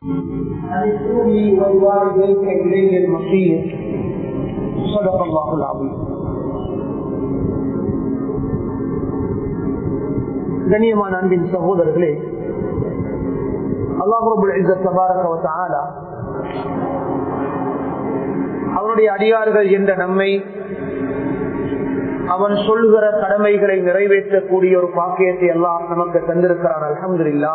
أنشكرني ولوالديك إلي المصير صدق الله العظيم கண்ணியமான அன்பின் சகோதரர்களே அல்லாஹுபுல் இஸ்ஸத் தபாரக வ தஆலா அவனுடைய அடியார்கள் என்ற நம்மை அவன் சொல்கிற கடமைகளை நிறைவேற்றக்கூடிய ஒரு பாக்கியத்தை எல்லாம் நமக்கு தந்திருக்கிறான் அலமதுல்லா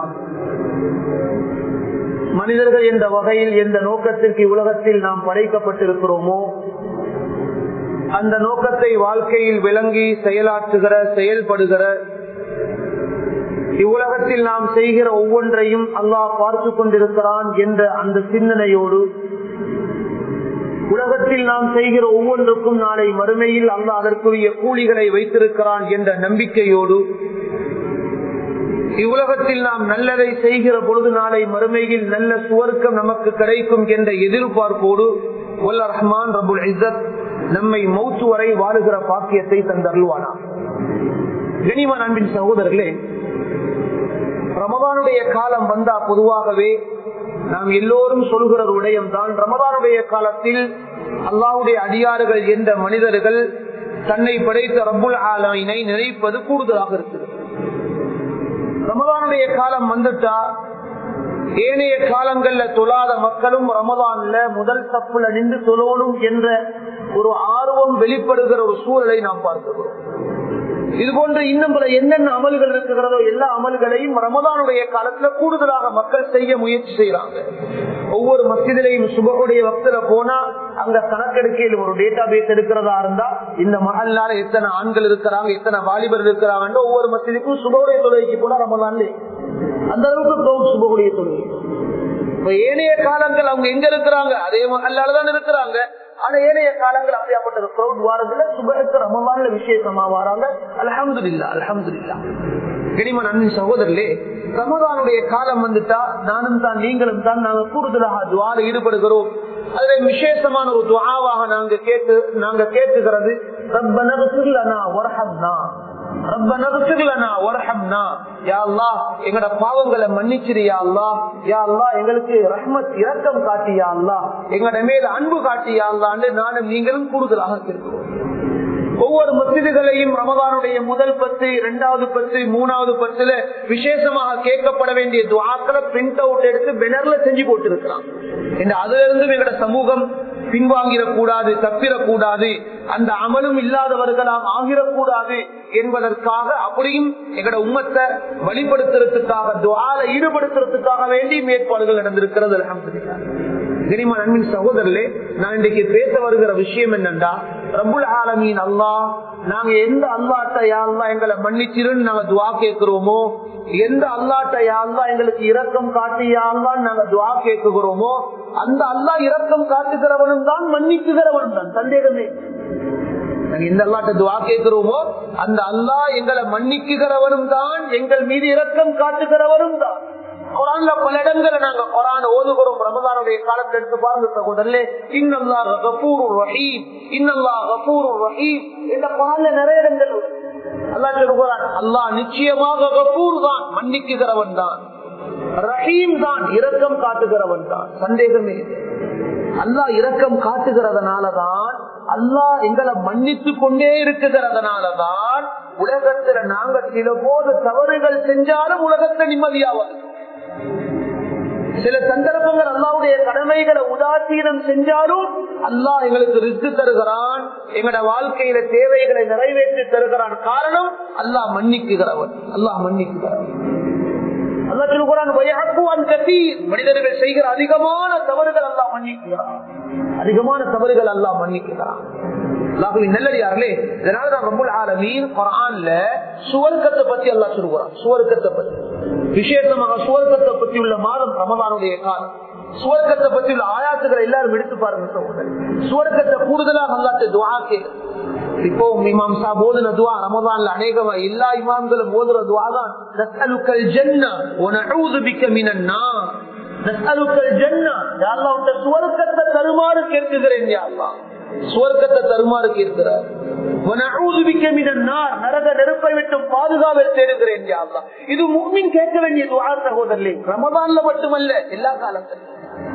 மனிதர்கள் என்ற வகையில் எந்த நோக்கத்திற்கு உலகத்தில் நாம் படைக்கப்பட்டிருக்கிறோமோ அந்த நோக்கத்தை வாழ்க்கையில் விளங்கி செயலாற்றுகிற செயல்படுகிற இவ்வுலகத்தில் நாம் செய்கிற ஒவ்வொன்றையும் அல்லாஹ் பார்த்து கொண்டிருக்கிறான் என்ற அந்த சிந்தனையோடு உலகத்தில் நாம் செய்கிற ஒவ்வொன்றுக்கும் நாளை மறுமையில் அல்லாஹ் அதற்குரிய கூலிகளை வைத்திருக்கிறான் என்ற நம்பிக்கையோடு இவ்வுலகத்தில் நாம் நல்லதை செய்கிற பொழுது நாளை மறுமையில் நல்ல சுவர்க்கம் நமக்கு கிடைக்கும் என்ற எதிர்பார்ப்போடு உல் ரஹ்மான் ரபுல் இசத் நம்மை மௌத்து வரை வாழுகிற பாக்கியத்தை தந்தருள்வானா கனிமன் அன்பின் சகோதரர்களே ரமதானுடைய காலம் வந்தா பொதுவாகவே நாம் எல்லோரும் சொல்கிற ஒரு விடயம் தான் ரமதானுடைய காலத்தில் அல்லாவுடைய அடியாறுகள் என்ற மனிதர்கள் தன்னை படைத்த ரப்புல் ஆலமினை நினைப்பது கூடுதலாக இருக்குது ரமதானுடைய காலம் வந்துட்டா ஏனைய காலங்கள்ல தொழாத மக்களும் ரமதான்ல முதல் தப்புல நின்று தொழணும் என்ற ஒரு ஆர்வம் வெளிப்படுகிற ஒரு சூழலை நாம் பார்க்கிறோம் இது போன்ற இன்னும் பல என்னென்ன அமல்கள் இருக்கிறதோ எல்லா அமல்களையும் ரமதானுடைய காலத்துல கூடுதலாக மக்கள் செய்ய முயற்சி செய்யறாங்க ஒவ்வொரு மசிதிலையும் சுபகுடைய வக்தில போனா அங்க கணக்கெடுக்கையில் ஒரு டேட்டா பேஸ் எடுக்கிறதா இருந்தா இந்த மகல்லால எத்தனை ஆண்கள் இருக்கிறாங்க எத்தனை வாலிபர் இருக்கிறாங்க ஒவ்வொரு மசிதிக்கும் சுபகுடைய தொழுகைக்கு கூட ரமதான்ல அந்த அளவுக்கு சுபகுடைய தொழுகை இப்ப ஏனைய காலங்கள் அவங்க எங்க இருக்கிறாங்க அதே மகல்லாலதான் இருக்கிறாங்க ஆனா ஏனைய காலங்கள் அப்படியாப்பட்ட கிரௌட் வாரத்துல சுபகத்து ரமவான்ல விசேஷமா வராங்க அலமது இல்லா அலமது இல்லா கனிமன் அன்பின் சகோதரர்களே ரமதானுடைய காலம் வந்துட்டா நானும் தான் நீங்களும் தான் நாங்க கூடுதலாக துவால ஈடுபடுகிறோம் அதுல விசேஷமான ஒரு துவாவாக நாங்க கேட்டு நாங்க கேட்டுகிறது ரப்பனகுலனா வரஹம்னா எங்கட பாவங்களை மன்னிச்சிரியா அல்லா யா அல்லா எங்களுக்கு ரஹ்மத் இரக்கம் காட்டியா அல்லா எங்கட மேல அன்பு காட்டியா அல்லான்னு நானும் நீங்களும் கூடுதலாக இருக்கிறோம் ஒவ்வொரு மசிதிகளையும் ரமதானுடைய முதல் பத்து இரண்டாவது பத்து மூணாவது பத்துல விசேஷமாக கேட்கப்பட வேண்டிய துவாக்களை பிரிண்ட் அவுட் எடுத்து பெனர்ல செஞ்சு போட்டிருக்கிறான் அதுல இருந்தும் எங்கட சமூகம் பின்வாங்கிடக்கூடாது தப்பிடக்கூடாது அந்த அமலும் இல்லாதவர்களாம் ஆகிடக்கூடாது என்பதற்காக அப்படியும் எங்கட உம்மத்தை வழிபடுத்துறதுக்காக துவால ஈடுபடுத்துறதுக்காக வேண்டி மேற்பாடுகள் நடந்திருக்கிறது அலமதுல்லா கனிமா நண்பின் சகோதரர்களே நான் இன்றைக்கு பேச வருகிற விஷயம் என்னண்டா ரபுல் ஆலமீன் அல்லா நாங்க எந்த அல்லாட்ட யாழ்லா எங்களை மன்னிச்சிருன்னு நாங்க துவா கேட்கிறோமோ எந்த அல்லாட்ட யாழ்லா எங்களுக்கு இரக்கம் காட்டி யாழ்லான்னு நாங்க துவா கேட்கிறோமோ அந்த அல்லா இரக்கம் காட்டுகிறவனும் தான் மன்னிக்குகிறவனும் தான் சந்தேகமே நாங்க எந்த அல்லாட்ட துவா கேட்கிறோமோ அந்த அல்லா எங்களை மன்னிக்குகிறவனும் தான் எங்கள் மீது இரக்கம் காட்டுகிறவனும் தான் குரான்ல பல இடங்களை நாங்க குரான் ஓதுகிறோம் ரமதானுடைய காலத்தை எடுத்து பாருங்க சகோதரே இன்னல்லா கபூர் ரஹீம் இன்னல்லா கபூர் ரஹீம் இந்த குரான்ல நிறைய இடங்கள் அல்லா சொல்லுகிறான் அல்லாஹ் நிச்சயமாக கபூர் தான் மன்னிக்குகிறவன் தான் ரஹீம் தான் இரக்கம் காட்டுகிறவன் தான் சந்தேகமே அல்லாஹ் இரக்கம் காட்டுகிறதுனாலதான் அல்லாஹ் எங்களை மன்னித்து கொண்டே இருக்குகிறதுனாலதான் உலகத்துல நாங்க சில போது தவறுகள் செஞ்சாலும் உலகத்தை நிம்மதியாவது சில சந்தர்ப்பங்கள் அல்லாவுடைய கடமைகளை உதாசீனம் செஞ்சாலும் அல்லாஹ் எங்களுக்கு ரிஸ்க் தருகிறான் எங்களோட வாழ்க்கையில தேவைகளை நிறைவேற்றி தருகிறான் காரணம் அல்லாஹ் மன்னிக்குகிறவன் அல்லாஹ் மன்னிக்குகிறவன் மனிதர்கள் செய்கிற அதிகமான தவறுகள் எல்லாம் மன்னிக்கிறான் அதிகமான தவறுகள் எல்லாம் மன்னிக்கிறான் நல்லடியார்களே இதனாலதான் ரொம்ப ஆலமீன் குரான்ல சுவர்க்கத்தை பத்தி எல்லாம் சொல்லுவான் சுவர்க்கத்தை பத்தி விசேஷமாக சுவர்க்கத்தை பத்தி உள்ள மாதம் ரமதானுடைய காலம் சுவர்க்கத்தை பத்தி உள்ள ஆயாத்துக்களை எல்லாரும் எடுத்து பாருங்க சுவர்க்கத்தை கூடுதலாக அல்லாட்டு துவா கேட்க இப்போ இமாம் சா போதுன துவா ரமதான்ல அநேகமா எல்லா இமாம்களும் போதுற துவா தான் நஸ்அலுக்கல் ஜன்னா வனஊது பிக்க மினன்னா நஸ்அலுக்கல் ஜன்னா யா அல்லாஹ் சுவர்க்கத்தை தருமாறு கேட்கிறேன் யா அல்லாஹ் சுவர்க்கத்தை தருமாறு கேட்கிறார் وَنَعُوذُ بِكَ مِنَ النَّارِ நரக நெருப்பை விட்டு பாதுகாவல் தேடுகிறேன் யா அல்லாஹ். இது முஃமின் கேட்க வேண்டிய துஆ சகோதரர்களே ரமதான்ல மட்டுமல்ல எல்லா காலத்திலும்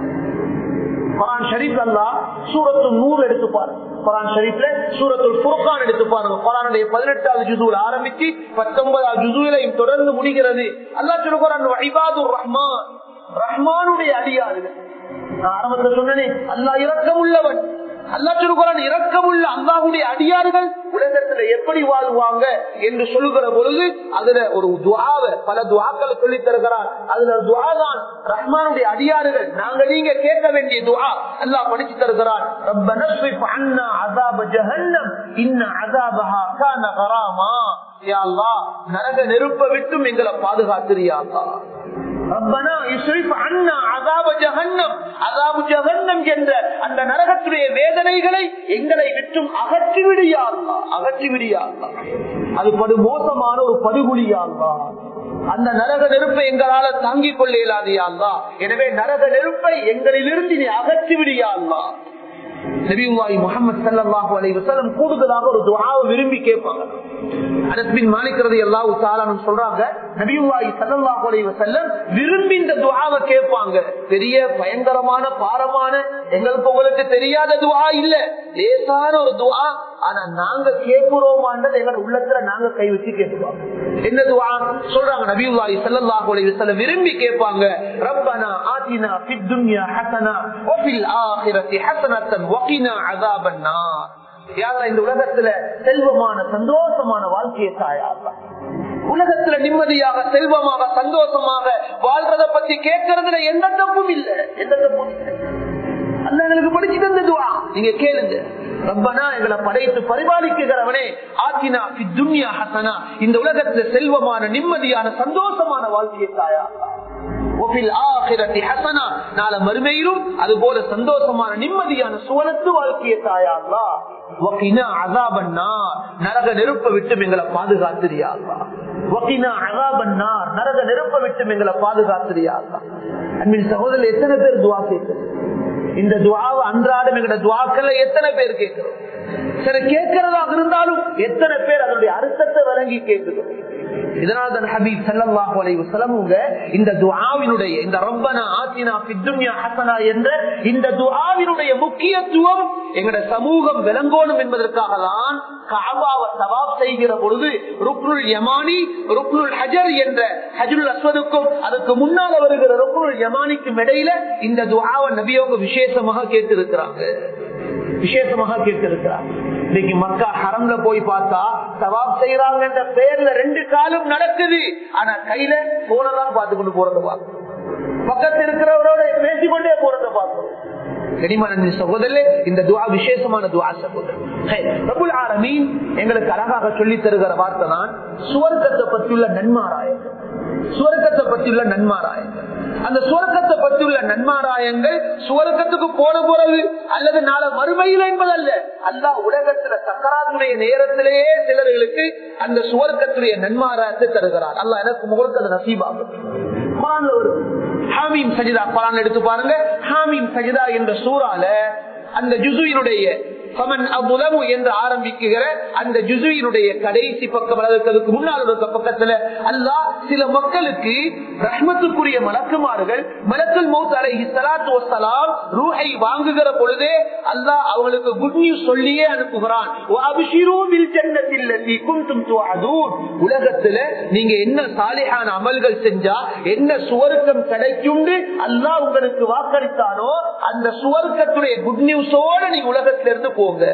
குரான் ஷரீப் அல்லா சூரத்து நூறு எடுத்து பாருங்க குரான் ஷரீப்ல சூரத்துல் ஃபுர்கான் எடுத்து பாருங்க குரானுடைய பதினெட்டாவது ஜுதுவில் ஆரம்பிச்சு பத்தொன்பதாவது ஜுதுவிலையும் தொடர்ந்து முடிகிறது அல்லாஹ் சொல்லுகிறான் இபாதுர் ரஹ்மான் ரஹ்மானுடைய அடியாறுகள் நான் ஆரம்பத்தில் சொன்னேனே அல்லாஹ் இரக்கம் உள்ளவன் அல்லாஹ் சொல்லுகிறான் இரக்கமுள்ள அல்லாஹுடைய அடியார்கள் உலகத்துல எப்படி வாழ்வாங்க என்று சொல்லுகிற பொழுது அதுல ஒரு துவாவை பல துவாக்களை சொல்லி தருகிறார் அதுல ஒரு துவா தான் ரஹ்மானுடைய அடியார்கள் நாங்க நீங்க கேட்க வேண்டிய துவா அல்லாஹ் படிச்சு தருகிறான் ரப்பனா ஸ்ரிஃப் அன்னா அஸாப ஜஹன்னம் இன்ன அஸாபஹா கான கராமா யா அல்லாஹ் நரக நெருப்பை விட்டும் எங்களை பாதுகாத்துறியா அல்லாஹ் ரப்பனா இஸ்ரிஃப் அன்னா அஸாப ஜஹன்னம் அஸாபு ஜஹன்னம் என்ற அந்த நரகத்துடைய வேதனைகளை எங்களை விட்டும் அகற்றி விடியா அல்லாஹ் அகற்றி விடியா அல்லாஹ் அது படு மோசமான ஒரு படுகொலியா அல்லாஹ் அந்த நரக நெருப்பை எங்களால தாங்கிக் கொள்ள இயலாதியா அல்லாஹ் எனவே நரக நெருப்பை எங்களிலிருந்து நீ அகற்றி விடியா அல்லாஹ் நபியுல்லாஹி முஹம்மது ஸல்லல்லாஹு அலைஹி வஸல்லம் கூடுதலாக ஒரு துஆவை விரும்பி கேட்பாங்க அனஸ் பின் மாலிக் ரலியல்லாஹு தஆலா சொல்றாங்க நபியுல்லாஹி ஸல்லல்லாஹு அலைஹி வஸல்லம் விரும்பி இந்த துஆவை கேட்பாங்க பெரிய பயங்கரமான பாரமான எங்களுக்கு உங்களுக்கு தெரியாத துஆ இல்ல லேசான ஒரு துஆ ஆனா நாங்க கேட்கிறோமான்றது எங்க உள்ளத்துல நாங்க கை வச்சு கேட்போம் என்ன துஆ சொல்றாங்க நபியுல்லாஹி ஸல்லல்லாஹு அலைஹி வஸல்லம் விரும்பி கேட்பாங்க ரப்பனா ஆதினா ஃபித் துன்யா ஹஸனா வ ஃபில் ஆখিরাতি ஹஸனத்தன் வகினா அஸாபன் நார் யாரா இந்த உலகத்துல செல்வமான சந்தோஷமான வாழ்க்கையை தாயா உலகத்துல நிம்மதியாக செல்வமாக சந்தோஷமாக வாழ்றத பத்தி கேட்கறதுல எந்த தப்பும் இல்ல எந்த தப்பும் இல்லை அல்ல எங்களுக்கு படிச்சு தந்ததுவா நீங்க கேளுங்க ரப்பனா எங்களை படைத்து பரிபாலிக்குகிறவனே ஆத்தினா துன்யா ஹசனா இந்த உலகத்துல செல்வமான நிம்மதியான சந்தோஷமான வாழ்க்கையை தாயா நாள மறுமையிலும் அது போல சந்தோஷமான நிம்மதியான சுவனத்து வாழ்க்கையை தாயாங்களா நரக நெருப்ப விட்டு எங்களை பாதுகாத்திரியாங்களா நரக நெருப்ப விட்டு எங்களை பாதுகாத்திரியாங்களா அன்பின் சகோதரர் எத்தனை பேர் துவா கேட்கிறோம் இந்த துவாவை அன்றாடம் எங்களோட துவாக்கள் எத்தனை பேர் கேட்கிறோம் சில கேட்கிறதாக இருந்தாலும் எத்தனை பேர் அதனுடைய அர்த்தத்தை விளங்கி கேட்கிறோம் இதனால்தான் ஹபீப் சல்லாஹு அலைவசலமுங்க இந்த துஆவினுடைய இந்த ரப்பனா ஆத்தினா பித்துன்யா ஹசனா என்ற இந்த துஆவினுடைய முக்கியத்துவம் எங்கட சமூகம் விளங்கோணும் என்பதற்காக தான் காபாவை சவாப் செய்கிற பொழுது ருக்னுல் யமானி ருக்னுல் ஹஜர் என்ற ஹஜருல் அஸ்வதுக்கும் அதுக்கு முன்னால வருகிற ருக்னுல் யமானிக்கும் இடையில இந்த துஆவை நபியவங்க விசேஷமாக கேட்டிருக்கிறாங்க விசேஷமாக கேட்டிருக்கிறார் இன்னைக்கு மக்கா ஹரம்ல போய் பார்த்தா சவாப் செய்யறாங்கன்ற பேர்ல ரெண்டு காலம் நடக்குது ஆனா கையில போனதான் பார்த்து கொண்டு போறத பார்க்கணும் பக்கத்தில் இருக்கிறவரோட பேசிக்கொண்டே போறத பார்க்கணும் கனிமான சகோதரே இந்த துவா விசேஷமான துவா சகோதரர் ஆரமீன் எங்களுக்கு அழகாக சொல்லி தருகிற வார்த்தை தான் சுவர்க்கத்தை பற்றியுள்ள நன்மாராயங்கள் சுவர்க்கத்தை பற்றியுள்ள நன்மாராயங்கள் அந்த சுவர்க்கத்தை பற்றியுள்ள நன்மாராயங்கள் சுவர்க்கத்துக்கு போன பிறகு அல்லது நாள மறுமையில் என்பதல்ல அல்லா உலகத்துல சக்கராத்துடைய நேரத்திலேயே சிலர்களுக்கு அந்த சுவர்க்கத்துடைய நன்மாராயத்தை தருகிறார் அல்லா எனக்கு முகருக்கு அது நசீபாகும் ஹாமீம் சஜிதா குரான் எடுத்து பாருங்க ஹாமீம் சஜிதா என்ற சூறால அந்த ஜுசுவினுடைய பமன் அபுலமு என்று ஆரம்பிக்குகிற அந்த ஜுசுவினுடைய கடைசி பக்கம் அதுக்கு முன்னால் இருக்க பக்கத்துல அல்லாஹ் சில மக்களுக்கு ரஹ்மத்துக்குரிய மலக்குமார்கள் மலக்குல் மௌத் அலைஹி ஸலாத்து வஸ்ஸலாம் ரூஹை வாங்குகிற பொழுதே அல்லாஹ் அவங்களுக்கு குட் நியூஸ் சொல்லியே அனுப்புகிறான் வஅப்ஷிரு பில் ஜன்னத்தி அல்லதி குன்தும் துஅதூன் உலகத்துல நீங்க என்ன சாலிஹான அமல்கள் செஞ்சா என்ன சுவர்க்கம் கிடைக்கும்னு அல்லாஹ் உங்களுக்கு வாக்களித்தானோ அந்த சுவர்க்கத்துடைய குட் நியூஸோட நீ உலகத்திலிருந்து போங்க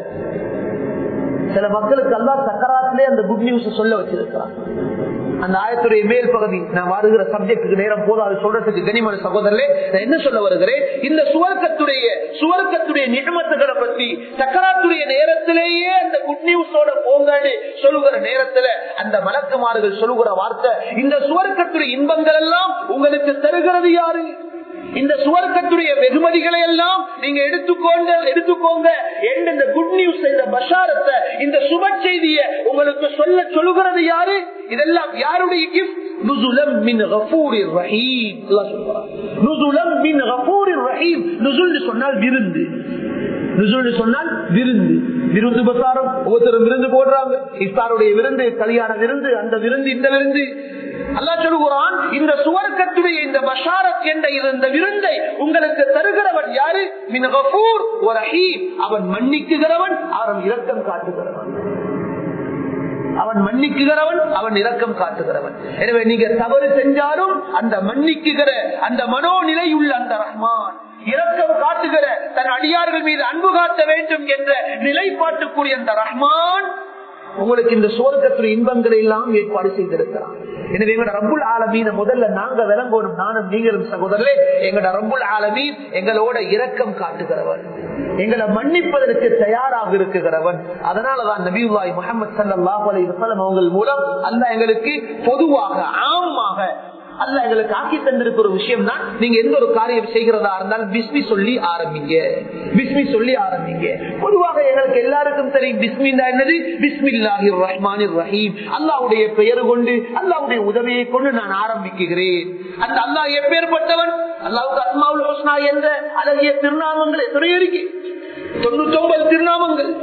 சில மக்களுக்கு எல்லாம் சக்கராத்திலே அந்த குட் நியூஸ் சொல்ல வச்சிருக்கிறான் அந்த ஆயத்துடைய மேல் பகுதி நான் வருகிற சப்ஜெக்டுக்கு நேரம் போதும் அது சொல்றதுக்கு கனிமன சகோதரே நான் என்ன சொல்ல வருகிறேன் இந்த சுவர்க்கத்துடைய சுவர்க்கத்துடைய நியமத்துகளை பற்றி சக்கராத்துடைய நேரத்திலேயே அந்த குட் நியூஸோட போங்கன்னு சொல்லுகிற நேரத்துல அந்த மலக்குமார்கள் சொல்லுகிற வார்த்தை இந்த சுவர்க்கத்துடைய இன்பங்கள் எல்லாம் உங்களுக்கு தருகிறது யாரு இந்த சுவர்க்கத்துடைய வெகுமதிகளை எல்லாம் நீங்க எடுத்துக்கோங்க எடுத்துக்கோங்க என்ற இந்த குட் நியூஸ் இந்த பஷாரத்தை இந்த சுப செய்திய உங்களுக்கு சொல்ல சொல்லுகிறது யாரு இதெல்லாம் யாருடைய கிஃப்ட் நுசுலம் மின் கஃபூரிர் ரஹீம் அல்லாஹ் சொல்றான் நுசுலம் மின் கஃபூரிர் ரஹீம் நுசுல் சொன்னால் விருந்து நுசுல் சொன்னால் விருந்து விருந்து பிரசாரம் ஒவ்வொருத்தரும் விருந்து போடுறாங்க இஃப்தாருடைய விருந்து கல்யாண விருந்து அந்த விருந்து இந்த விருந்து அல்லா சொல்லுகிறான் இந்த சுவர்க்கத்துடைய இந்த பஷாரத் என்ற இந்த விருந்தை உங்களுக்கு தருகிறவன் யாரு மின் கஃபூர் ஒரு ரஹீம் அவன் மன்னிக்குகிறவன் அவன் இரக்கம் காட்டுகிறவன் அவன் மன்னிக்குகிறவன் அவன் இரக்கம் காட்டுகிறவன் எனவே நீங்க தவறு செஞ்சாலும் அந்த மன்னிக்குகிற அந்த மனோநிலை உள்ள அந்த ரஹ்மான் இரக்கம் காட்டுகிற தன் அடியார்கள் மீது அன்பு காட்ட வேண்டும் என்ற நிலைப்பாட்டுக்குரிய அந்த ரஹ்மான் உங்களுக்கு இந்த சுவர்க்கத்துடைய இன்பங்களை எல்லாம் ஏற்பாடு செய்திருக்கிறான் எனவே எங்கட ரப்புல் ஆலமீன முதல்ல நாங்க விளங்கணும் நானும் நீங்களும் சகோதரர்களே எங்கட ரப்புல் ஆலமீன் எங்களோட இரக்கம் காட்டுகிறவன் எங்களை மன்னிப்பதற்கு தயாராக இருக்குகிறவன் அதனாலதான் நபிவாய் முகமது சல்லாஹ் அலி வசலம் அவங்க மூலம் அல்ல எங்களுக்கு பொதுவாக ஆமாக அல்ல எங்களுக்கு ஆக்கி தந்திருக்கிற ஒரு விஷயம் தான் நீங்க எந்த ஒரு காரியம் செய்கிறதா இருந்தாலும் பிஸ்மி சொல்லி ஆரம்பிங்க பிஸ்மி சொல்லி ஆரம்பிங்க பொதுவாக எங்களுக்கு எல்லாருக்கும் தெரியும் பிஸ்மில்லா என்னது பிஸ்மில்லாஹி ரஹ்மான் ரஹீம் அல்லாவுடைய பெயர் கொண்டு அல்லாவுடைய உதவியை கொண்டு நான் ஆரம்பிக்கிறேன் அந்த அல்லாஹ் எப்பேற்பட்டவன் அல்லாவுக்கு அஸ்மாவுல் ஹுஸ்னா என்ற அழகிய திருநாமங்களை துறையறிக்கை தொண்ணூத்தி ஒன்பது திருநாமங்கள்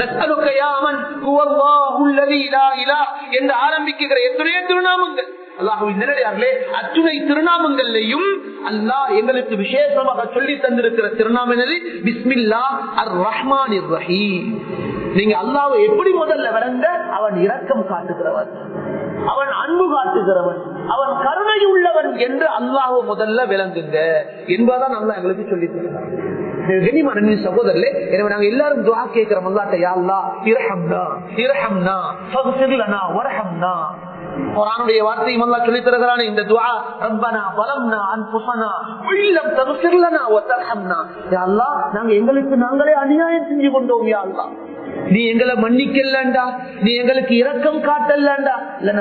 என்று ஆரம்பிக்கிற எத்தனையோ திருநாமங்கள் அல்லாஹுவின் நிலையார்களே அத்துணை திருநாமங்கள்லையும் அல்லாஹ் எங்களுக்கு விசேஷமாக சொல்லி தந்திருக்கிற திருநாமம் என்னது பிஸ்மில்லா அர் ரஹ்மான் ரஹீம் நீங்க அல்லாவை எப்படி முதல்ல விளங்க அவன் இரக்கம் காட்டுகிறவன் அவன் அன்பு காட்டுகிறவன் அவன் கருணை உள்ளவன் என்று அல்லாஹ் முதல்ல விளங்குங்க என்பதான் அல்லா எங்களுக்கு சொல்லி தருகிறான் சகோதரர்களே எனவே நாங்க எல்லாரும் துவா கேட்கிறோம் அல்லாட்ட யா அல்லா இரஹம்னா இரஹம்னா ஃபக்ஃபிர் லனா வர்ஹம்னா குர்ஆனுடைய வார்த்தையும் அல்லாஹ் சொல்லி தருகிறானே இந்த துஆ ரப்பனா வலம்னா அன்ஃபுஸனா இல்லம் தக்ஃபிர் லனா வ தர்ஹம்னா யா அல்லாஹ் நாங்க எங்களுக்கு நாங்களே அநியாயம் செஞ்சு கொண்டோம் யா அல்லாஹ் நீ எங்களை மன்னிக்கலண்டா நீ எங்களுக்கு இரக்கம் காட்டலண்டா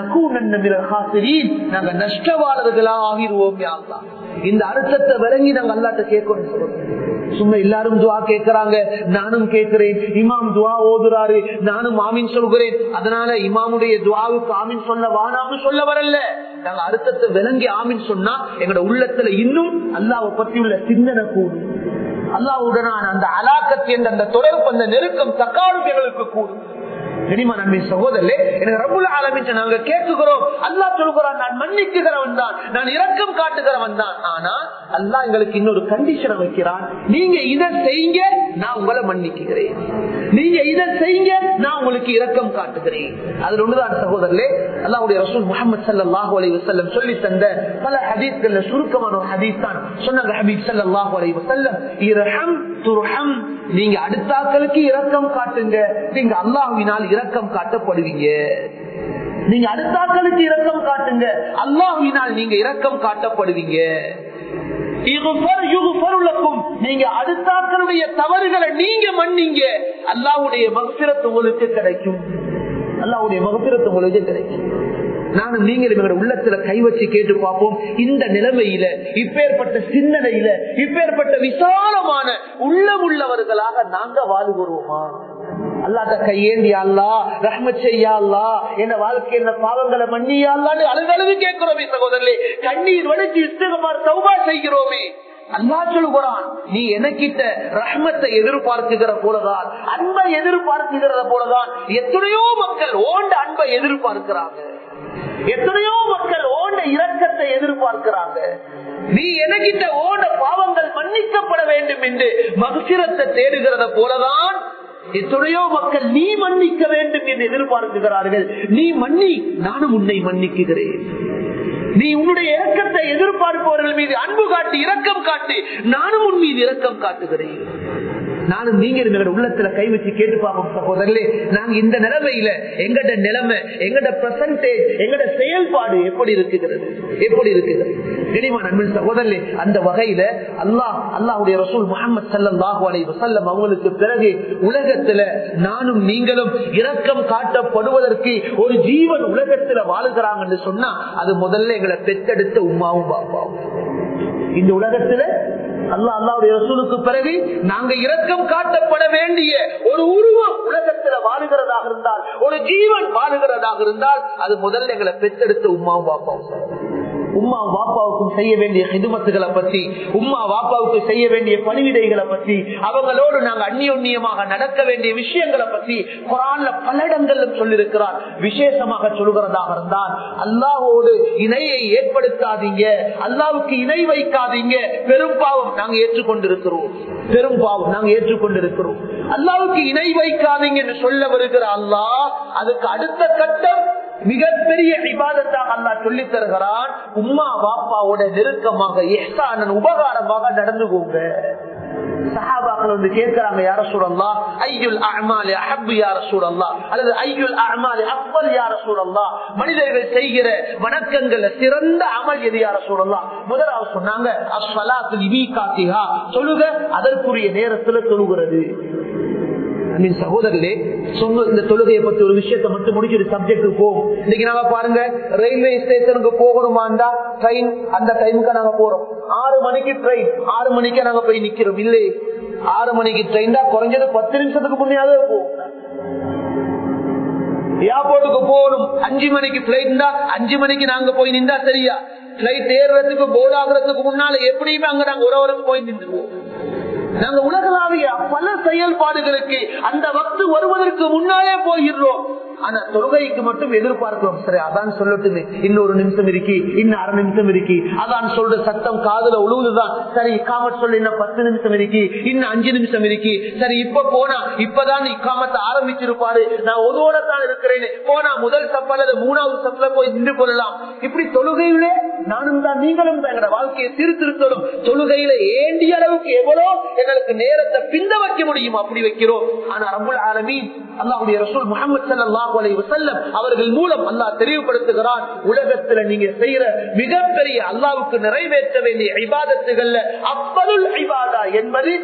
நாங்க நஷ்டவாளர்களா ஆகிருவோம் யா அல்லாஹ் இந்த அர்த்தத்தை விளங்கி நாங்க அல்லாட்ட கேட்கணும் சும்மா எல்லாரும் துவா கேட்கிறாங்க நானும் கேட்கிறேன் இமாம் துவா ஓதுறாரு நானும் ஆமீன் சொல்கிறேன் அதனால இமாமுடைய துவாவுக்கு ஆமீன் சொல்ல வானாமு சொல்ல வரல நாங்க அர்த்தத்தை விளங்கி ஆமீன் சொன்னா எங்களோட உள்ளத்துல இன்னும் அல்லாவை பற்றி உள்ள சிந்தனை கூடும் அல்லாவுடனான அந்த அலாக்கத்து என்ற அந்த தொடர்பு அந்த நெருக்கம் தக்காலும் எங்களுக்கு கூடும் தெரியுமா நன்மை சகோதரே எனக்கு ரபுல் ஆலமிச்ச நாங்க கேட்குகிறோம் அல்லா சொல்கிறான் நான் மன்னிக்குகிறவன் தான் நான் இரக்கம் காட்டுகிறவன் தான் ஆனா அல்லா எங்களுக்கு இன்னொரு கண்டிஷனை வைக்கிறான் நீங்க இதை செய்யுங்க நான் உங்களை மன்னிக்குகிறேன் நீங்க இதை செய்யுங்க நான் உங்களுக்கு இரக்கம் காட்டுகிறேன் அதுல ஒண்ணுதான் சகோதரர்களே அல்லாவுடைய ரசூல் முகமது சல்லாஹூ அலி வசல்லம் சொல்லி தந்த பல ஹதீஸ்கள்ல சுருக்கமான ஒரு ஹதீஸ் தான் சொன்னாங்க ஹபீப் சல்லாஹூ அலி வசல்லம் இரஹம் துர்ஹம் நீங்க அடுத்தாக்களுக்கு இரக்கம் காட்டுங்க நீங்க அல்லாஹுவினால் இரக்கம் காட்டப்படுவீங்க நீங்க அடுத்தாக்களுக்கு இரக்கம் காட்டுங்க அல்லாஹுவினால் நீங்க இரக்கம் காட்டப்படுவீங்க நீங்க அடுத்தாக்களுடைய தவறுகளை நீங்க மன்னிங்க அல்லாவுடைய மகசிரத்து உங்களுக்கு கிடைக்கும் அல்லாவுடைய மகசிரத்து உங்களுக்கு கிடைக்கும் நானும் நீங்களும் எங்களோட உள்ளத்துல கை வச்சு கேட்டு பார்ப்போம் இந்த நிலைமையில இப்பேற்பட்ட சிந்தனையில இப்பேற்பட்ட விசாலமான உள்ளம் உள்ளவர்களாக நாங்க வாழ்கிறோமா அல்லாத கையேந்தி அல்லா ரஹ்மத் செய்யா அல்லா என்ன வாழ்க்கை என்ன பாவங்களை மன்னியா அல்லான்னு அழுதழுது கேட்கிறோமே சகோதரர்களே கண்ணீர் வடிச்சு இஸ்தகமார் சௌபா செய்கிறோமே அல்லா சொல்லுகிறான் நீ எனக்கிட்ட ரஹ்மத்தை எதிர்பார்க்குகிற போலதான் அன்பை எதிர்பார்க்குகிறத போலதான் எத்தனையோ மக்கள் ஓண்ட அன்பை எதிர்பார்க்கிறாங்க எத்தனையோ மக்கள் ஓண்ட இரக்கத்தை எதிர்பார்க்கிறாங்க நீ எனக்கிட்ட ஓண்ட பாவங்கள் மன்னிக்கப்பட வேண்டும் என்று மகசிரத்தை தேடுகிறத போலதான் எத்தனையோ மக்கள் நீ மன்னிக்க வேண்டும் என்று எதிர்பார்க்கிறார்கள் நீ மன்னி நானும் உன்னை மன்னிக்குகிறேன் நீ உன்னுடைய இரக்கத்தை எதிர்பார்ப்பவர்கள் மீது அன்பு காட்டி இரக்கம் காட்டி நானும் உன் மீது இரக்கம் காட்டுகிறேன் நானும் நீங்க எங்களோட உள்ளத்துல கை வச்சு கேட்டு பார்ப்போம் சகோதரர்களே நாங்க இந்த நிலைமையில எங்கட நிலைமை எங்கட பிரசன்டேஜ் எங்கட செயல்பாடு எப்படி இருக்குகிறது எப்படி இருக்குது தெரியுமா நண்பன் சகோதரர்களே அந்த வகையில அல்லாஹ் அல்லாஹுடைய ரசூல் முகமது சல்லாஹூ அலை வசல்லம் அவங்களுக்கு பிறகு உலகத்துல நானும் நீங்களும் இரக்கம் காட்டப்படுவதற்கு ஒரு ஜீவன் உலகத்துல வாழுகிறாங்கன்னு சொன்னா அது முதல்ல எங்களை பெத்தெடுத்த உமாவும் பாப்பாவும் இந்த உலகத்துல அல்லா அல்லாவுடைய ரசூலுக்கு பிறகு நாங்க இரக்கம் காட்டப்பட வேண்டிய ஒரு உருவம் உலகத்துல வாழுகிறதாக இருந்தால் ஒரு ஜீவன் வாழுகிறதாக இருந்தால் அது முதல்ல எங்களை பெற்றெடுத்த உமாவும் பாப்பாவும் உம்மா வாப்பாவுக்கும் செய்ய வேண்டிய ஹிதுமத்துகளை பத்தி உம்மா வாப்பாவுக்கு செய்ய வேண்டிய பணிவிடைகளை பத்தி அவங்களோடு நாங்க அந்நியோன்னியமாக நடக்க வேண்டிய விஷயங்களை பத்தி குரான்ல பல இடங்கள்ல சொல்லியிருக்கிறார் விசேஷமாக சொல்கிறதாக இருந்தால் அல்லாஹோடு இணையை ஏற்படுத்தாதீங்க அல்லாவுக்கு இணை வைக்காதீங்க பெரும் பாவம் நாங்க ஏற்றுக்கொண்டிருக்கிறோம் பெரும் பாவம் நாங்க ஏற்றுக்கொண்டிருக்கிறோம் அல்லாவுக்கு இணை வைக்காதீங்க என்று சொல்ல வருகிற அல்லாஹ் அதுக்கு அடுத்த கட்டம் மிகப்பெரிய விவாதத்தாக அல்லா சொல்லி தருகிறான் உம்மா பாப்பாவோட நெருக்கமாக எஹ்சானன் உபகாரமாக நடந்து போங்க சஹாபாக்கள் வந்து கேட்கிறாங்க யார சூழல்லாம் ஐயுல் அஹ்மாலி அஹப்பு யார சூழல்லாம் அல்லது ஐயுல் அஹ்மாலி அப்பல் யார சூழல்லாம் மனிதர்கள் செய்கிற வணக்கங்கள்ல சிறந்த அமல் எது யார சூழல்லாம் முதலாவது சொன்னாங்க அஸ்வலாத்து நிபி காத்திகா சொல்லுக அதற்குரிய நேரத்துல சொல்லுகிறது சகோதரர்களே சொன்ன இந்த தொழுகையை பத்தி ஒரு விஷயத்தை மட்டும் முடிச்சுட்டு சப்ஜெக்ட் போகும் இன்னைக்கு நாங்க பாருங்க ரயில்வே ஸ்டேஷனுக்கு போகணுமாண்டா ட்ரெயின் அந்த டைமுக்கு நாங்க போறோம் ஆறு மணிக்கு ட்ரெயின் ஆறு மணிக்கு நாங்க போய் நிக்கிறோம் இல்லை ஆறு மணிக்கு ட்ரெயின் தான் குறைஞ்சது பத்து நிமிஷத்துக்கு முன்னாலே போகும் ஏர்போர்ட்டுக்கு போகணும் அஞ்சு மணிக்கு பிளைட் தான் அஞ்சு மணிக்கு நாங்க போய் நின்றா சரியா பிளைட் ஏறுறதுக்கு போர்டு ஆகுறதுக்கு முன்னால எப்படியுமே அங்க நாங்க ஒரு அவருக்கு போய் நின்றுவோம் நாங்க உலகளாவிய பல செயல்பாடுகளுக்கு அந்த வக்து வருவதற்கு முன்னாலே போகிறோம் ஆனா தொழுகைக்கு மட்டும் எதிர்பார்க்கிறோம் சரி அதான் சொல்லட்டுமே இன்னொரு நிமிஷம் இருக்கி இன்னும் அரை நிமிஷம் இருக்கி அதான் சொல்ற சத்தம் காதுல உழுவுதுதான் சரி காமத் சொல்ல இன்னும் பத்து நிமிஷம் இருக்கி இன்னும் அஞ்சு நிமிஷம் இருக்கி சரி இப்ப போனா இப்பதான் இக்காமத்தை ஆரம்பிச்சிருப்பாரு நான் ஒதுவோட தான் இருக்கிறேன்னு போனா முதல் சப் அல்லது மூணாவது சப்ல போய் நின்று கொள்ளலாம் இப்படி தொழுகையிலே நானும் தான் நீங்களும் தான் எங்களோட வாழ்க்கையை திருத்திருத்தலும் தொழுகையில ஏண்டிய அளவுக்கு எவ்வளோ எங்களுக்கு நேரத்தை பிந்த வைக்க முடியும் அப்படி வைக்கிறோம் ஆனா ரபுல் ஆலமீன் அல்லாஹுடைய ரசூல் முகமது சல்லாஹூ அலை வசல்லம் அவர்கள் மூலம் அல்லாஹ் தெளிவுபடுத்துகிறான் உலகத்துல நீங்க செய்யற மிகப்பெரிய அல்லாவுக்கு நிறைவேற்ற வேண்டிய ஐபாதத்துகள்ல அப்பலுல் ஐபாதா என்பது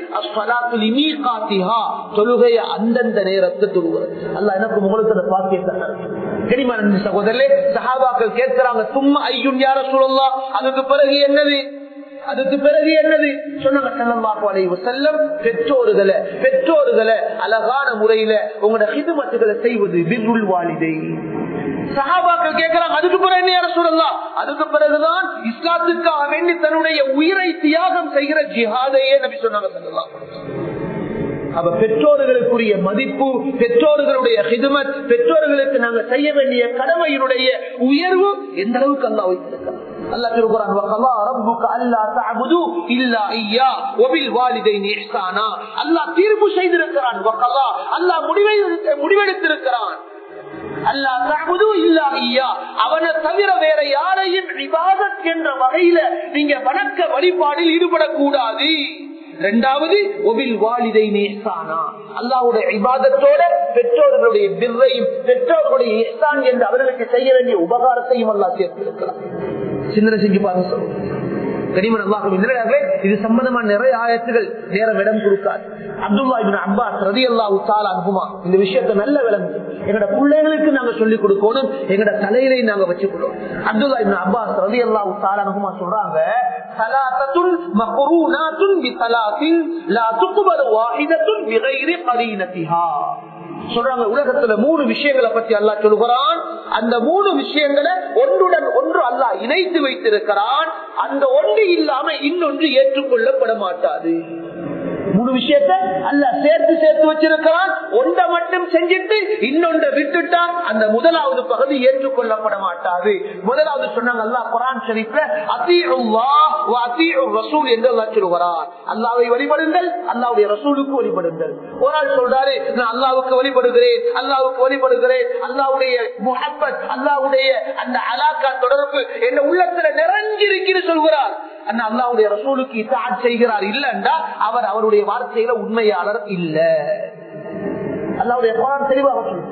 தொழுகைய அந்தந்த நேரத்தை தொழுவது அல்ல எனக்கு முகலத்துல பாக்கிய சகோதரே சஹாபாக்கள் கேட்கிறாங்க சும்மா ஐயுன் யார சொல்லலாம் அதுக்கு பிறகு என்னது அதுக்கு பிறகு என்னது சொன்னாங்க செல்லம் பெற்றோர்களை பெற்றோர்களை அழகான முறையில உங்களோட ஹிதுமத்துகளை செய்வது விருள் வாலிதை சகாபாக்கள் கேட்கிறாங்க அதுக்கு பிறகு என்ன யார சொல்லலாம் அதுக்கு பிறகுதான் இஸ்லாத்துக்காக வேண்டி தன்னுடைய உயிரை தியாகம் செய்கிற ஜிஹாதையே நபி சொன்னாங்க சொல்லலாம் அவ பெற்றோர்களுக்குரிய மதிப்பு பெற்றோர்களுடைய ஹிதுமத் பெற்றோர்களுக்கு நாங்க செய்ய வேண்டிய கடமையினுடைய உயர்வு எந்த அளவுக்கு அல்லா வைத்திருக்கிறோம் அல்லா திருக்குறான் வகலா ரப்புக அல்லா தஅபுது இல்லா இய்யா வபில் வாலிதைனி இஹ்சானா அல்லாஹ் தீர்ப்பு செய்திருக்கிறான் வகலா அல்லாஹ் முடிவை முடிவெடுத்திருக்கிறான் அல்லா தஅபுது இல்லா இய்யா அவனை தவிர வேற யாரையும் இபாதத் என்ற வகையில நீங்க வணக்க வழிபாடில் ஈடுபடக்கூடாது இரண்டாவது ஒபில் வாலிதை நேசானா அல்லாவுடைய இபாதத்தோட பெற்றோர்களுடைய பிர்ரையும் பெற்றோர்களுடைய இஸ்தான் என்று அவர்களுக்கு செய்ய வேண்டிய உபகாரத்தையும் அல்லா சேர்த்திருக்கிறார் சிந்தனை செஞ்சு பாருங்க சொல்லுங்க கனிமன் அல்லாஹும் இல்லையாகவே இது சம்பந்தமான நிறைய ஆயத்துகள் நேரம் இடம் கொடுக்காது அப்துல்லா இபின் அப்பாஸ் ரதி அல்லாஹு தாலா அனுபமா இந்த விஷயத்தை நல்ல விளங்கு எங்கட பிள்ளைகளுக்கு நாங்க சொல்லிக் கொடுக்கணும் எங்கட தலையிலே நாங்க வச்சுக்கணும் அப்துல்லா இபின் அப்பாஸ் ரதி அல்லாஹு தாலா அனுபமா சொல்றாங்க சலாத்தத்துன் மக்ரூனாத்துன் பிசலாத்தின் லா துக்பல் வாஹிதத்துன் பிகைரி கரீனத்திஹா சொல்றாங்க உலகத்துல மூணு விஷயங்களை பத்தி அல்லா சொல்லுகிறான் அந்த மூணு விஷயங்களை ஒன்றுடன் ஒன்று அல்லா இணைத்து வைத்திருக்கிறான் அந்த ஒன்று இல்லாம இன்னொன்று ஏற்றுக்கொள்ளப்பட மாட்டாது மூணு விஷயத்த அல்ல சேர்த்து சேர்த்து வச்சிருக்கிறான் ஒன்றை மட்டும் செஞ்சுட்டு இன்னொன்றை விட்டுட்டா அந்த முதலாவது பகுதி ஏற்றுக்கொள்ளப்பட மாட்டாது முதலாவது சொன்னாங்க அல்லா குரான் ஷரீஃப்ல ரசூல் என்று அல்லா சொல்லுகிறார் அல்லாவை வழிபடுங்கள் அல்லாவுடைய ரசூலுக்கு வழிபடுங்கள் ஒரு ஆள் சொல்றாரு நான் அல்லாவுக்கு வழிபடுகிறேன் அல்லாவுக்கு வழிபடுகிறேன் அல்லாவுடைய முகப்பத் அல்லாவுடைய அந்த அலாக்கா தொடர்பு என்ன உள்ளத்துல நிறைஞ்சிருக்குன்னு சொல்கிறார் அண்ணா அல்லாவுடைய ரசூலுக்கு இத்தாட் செய்கிறார் இல்லண்டா அவர் அவருடைய வார்த்தையில உண்மையாளர் இல்ல அல்லாவுடைய குரான் தெளிவாக சொல்லு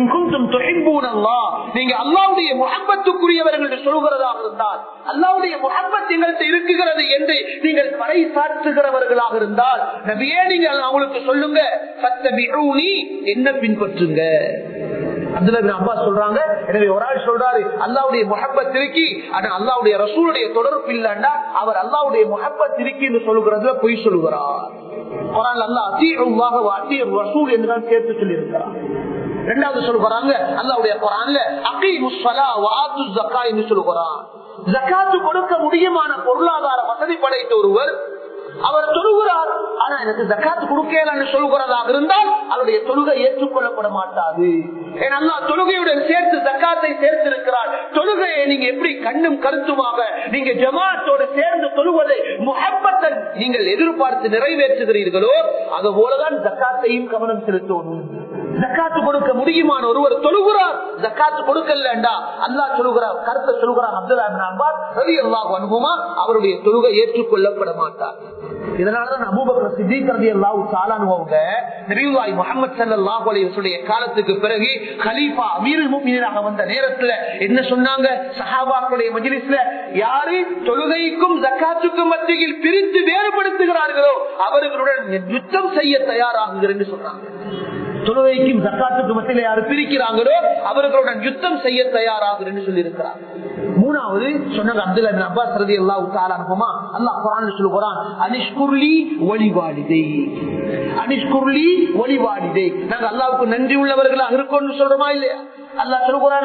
நீங்க அல்லாவுடைய முகப்பத்துக்குரியவர்கள் சொல்கிறதாக இருந்தால் அல்லாவுடைய முகப்பத் எங்கள்கிட்ட இருக்குகிறது என்று நீங்கள் பறை சாற்றுகிறவர்களாக இருந்தால் நபியே நீங்கள் அவங்களுக்கு சொல்லுங்க சத்தமிழூனி என்ன பின்பற்றுங்க அப்பா சொல்றாங்க எனவே ஒரு ஆள் சொல்றாரு அல்லாவுடைய முகப்பத் இருக்கி ஆனா அல்லாவுடைய ரசூலுடைய தொடர்பு இல்லைன்னா அவர் அல்லாவுடைய முகப்பத் இருக்கி என்று சொல்லுகிறதுல பொய் சொல்லுகிறார் குரான் அல்லா அத்தீருவாக அத்தீர் ரசூல் என்றுதான் சேர்த்து சொல்லியிருக்கிறார் இரண்டாவது சொல்லுகிறாங்க அல்லாவுடைய குரான்ல அகீமுஸ்ஸலா வாத்து ஜக்கா என்று சொல்லுகிறான் ஜக்காத்து கொடுக்க முடியுமான பொருளாதார வசதி படைத்த ஒருவர் அவர் தொழுகிறார் ஆனா எனக்கு ஜக்காத்து கொடுக்கலன்னு சொல்கிறதாக இருந்தால் அவருடைய தொழுகை ஏற்றுக்கொள்ளப்பட மாட்டாது ஏன்னா தொழுகையுடன் சேர்த்து ஜக்காத்தை சேர்த்திருக்கிறார் தொழுகையை நீங்க எப்படி கண்ணும் கருத்துமாக நீங்க ஜமாத்தோடு சேர்ந்து தொழுவதை முகப்பத்தன் நீங்கள் எதிர்பார்த்து நிறைவேற்றுகிறீர்களோ அது போலதான் ஜக்காத்தையும் கவனம் செலுத்தணும் ஜக்காத்து கொடுக்க முடியுமான ஒருவர் தொழுகிறார் ஜக்காத்து கொடுக்கலண்டா அல்லாஹ் சொல்லுகிறார் கருத்தை சொல்லுகிறார் அப்துல்லா அனுபவமா அவருடைய தொழுகை ஏற்றுக்கொள்ளப்பட மாட்டார் இதனாலதான் அபூபக்கர் சித்திக் ரலியல்லாஹு தஆலா அவங்க நபியுல்லாஹி முஹம்மது ஸல்லல்லாஹு அலைஹி வஸல்லம் காலத்துக்கு பிறகு கலீஃபா அமீருல் முஃமினீனாக வந்த நேரத்துல என்ன சொன்னாங்க சஹாபாக்களுடைய மஜ்லிஸ்ல யாரு தொழுகைக்கும் ஜக்காத்துக்கும் மத்தியில் பிரித்து வேறுபடுத்துகிறார்களோ அவர்களுடன் யுத்தம் செய்ய தயாராகுகிறேன் சொன்னாங்க தொழுகைக்கும் ஜக்காத்துக்கு மத்தியில யாரு பிரிக்கிறாங்களோ அவர்களுடன் யுத்தம் செய்ய தயாராகுறேன்னு சொல்லி இருக்கிறார் மூணாவது சொன்னாங்க அப்துல்லா பின் அப்பாஸ் ரதி அல்லாஹ் தஆலா அனுபவமா அல்லாஹ் குர்ஆன்ல சொல்லுகிறான் அனிஷ்குர்லி வழிவாடிதை அனிஷ்குர்லி வழிவாடிதை நாங்க அல்லாஹ்வுக்கு நன்றி உள்ளவர்களாக இருக்கோம்னு சொல்றோமா இல்லையா அல்லாஹ்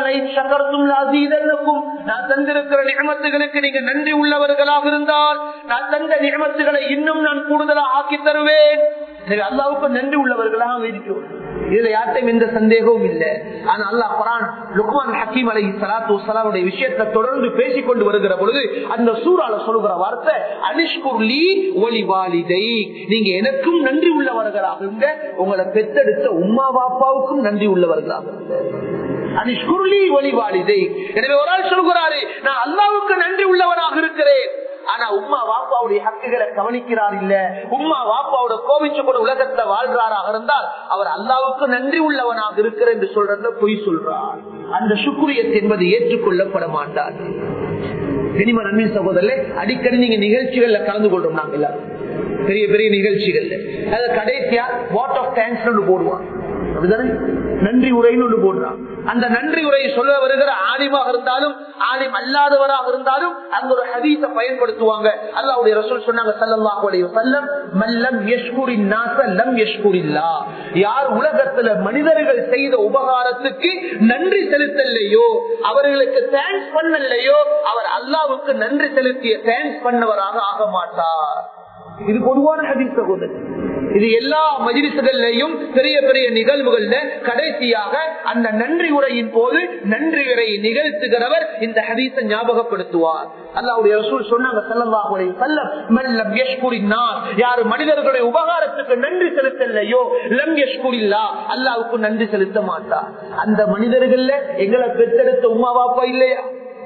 சொல்லுகிறான் நான் தந்திருக்கிற நியமத்துகளுக்கு நீங்க நன்றி உள்ளவர்களாக இருந்தால் நான் தந்த நியமத்துகளை இன்னும் நான் கூடுதலாக ஆக்கி தருவேன் அல்லாவுக்கு நன்றி உள்ளவர்களாக இருக்கிறோம் இதுல யார்ட்டையும் எந்த சந்தேகமும் இல்லை ஆனா அல்லாஹ் குரான் லுக்மான் ஹக்கீம் அலை சலாத்து வலாவுடைய விஷயத்தை தொடர்ந்து பேசிக் கொண்டு வருகிற பொழுது அந்த சூறால சொல்லுகிற வார்த்தை அனிஷ்குர்லி ஒளி வாலிதை நீங்க எனக்கும் நன்றி உள்ளவர்களாக இருங்க உங்களை பெத்தெடுத்த உமா பாப்பாவுக்கும் நன்றி உள்ளவர்களாக இருங்க அனிஷ்குர்லி ஒளி வாலிதை எனவே ஒரு ஆள் சொல்கிறாரு நான் அல்லாவுக்கு நன்றி உள்ளவனாக இருக்கிறேன் ஆனா உமா வாப்பாவுடைய ஹக்குகளை கவனிக்கிறார் இல்ல உமா வாப்பாவோட கோவிச்சு கூட உலகத்துல வாழ்றாராக இருந்தால் அவர் அல்லாவுக்கு நன்றி உள்ளவனாக இருக்கிற என்று சொல்றதுல பொய் சொல்றார் அந்த சுக்குரியத் என்பது ஏற்றுக்கொள்ளப்பட மாட்டார் சினிமா நன்மை சகோதரர்களே அடிக்கடி நீங்க நிகழ்ச்சிகள்ல கலந்து கொள்றோம் நாங்க எல்லாரும் பெரிய பெரிய நிகழ்ச்சிகள்ல அது கடைசியா வாட் ஆஃப் தேங்க்ஸ் போடுவான் அப்படிதானே நன்றி உரைன்னு ஒண்ணு போடுறான் அந்த நன்றி உரையை சொல்ல வருகிற ஆலிமாக இருந்தாலும் ஆலிம் அல்லாதவராக இருந்தாலும் அங்க ஒரு ஹதீஸ பயன்படுத்துவாங்க அல்லாவுடைய ரசூல் சொன்னாங்க சல்லல்லாஹு அலைஹி வஸல்லம் மல்லம் யஷ்குரின் நாஸ லம் யஷ்குரில்லா யார் உலகத்துல மனிதர்கள் செய்த உபகாரத்துக்கு நன்றி செலுத்தலையோ அவர்களுக்கு தேங்க்ஸ் பண்ணலையோ அவர் அல்லாவுக்கு நன்றி செலுத்திய தேங்க்ஸ் பண்ணவராக ஆக மாட்டார் இது பொதுவான ஹதீஸ் சகோதரர் இது எல்லா மஜிலிசுகள்லையும் பெரிய பெரிய நிகழ்வுகள்ல கடைசியாக அந்த நன்றி உரையின் போது நன்றி உரை நிகழ்த்துகிறவர் இந்த ஹதீஸை ஞாபகப்படுத்துவார் அல்லாவுடைய ரசூல் சொன்னாங்க ஸல்லல்லாஹு அலைஹி வஸல்லம் மல்லம் யஷ்குரின் நாஸ் யார் மனிதர்களுடைய உபகாரத்துக்கு நன்றி செலுத்தலையோ லம் யஷ்குரில்லா அல்லாஹ்வுக்கு நன்றி செலுத்த மாட்டார் அந்த மனிதர்கள்ல எங்களை பெற்றெடுத்த உமா பாப்பா இல்லையா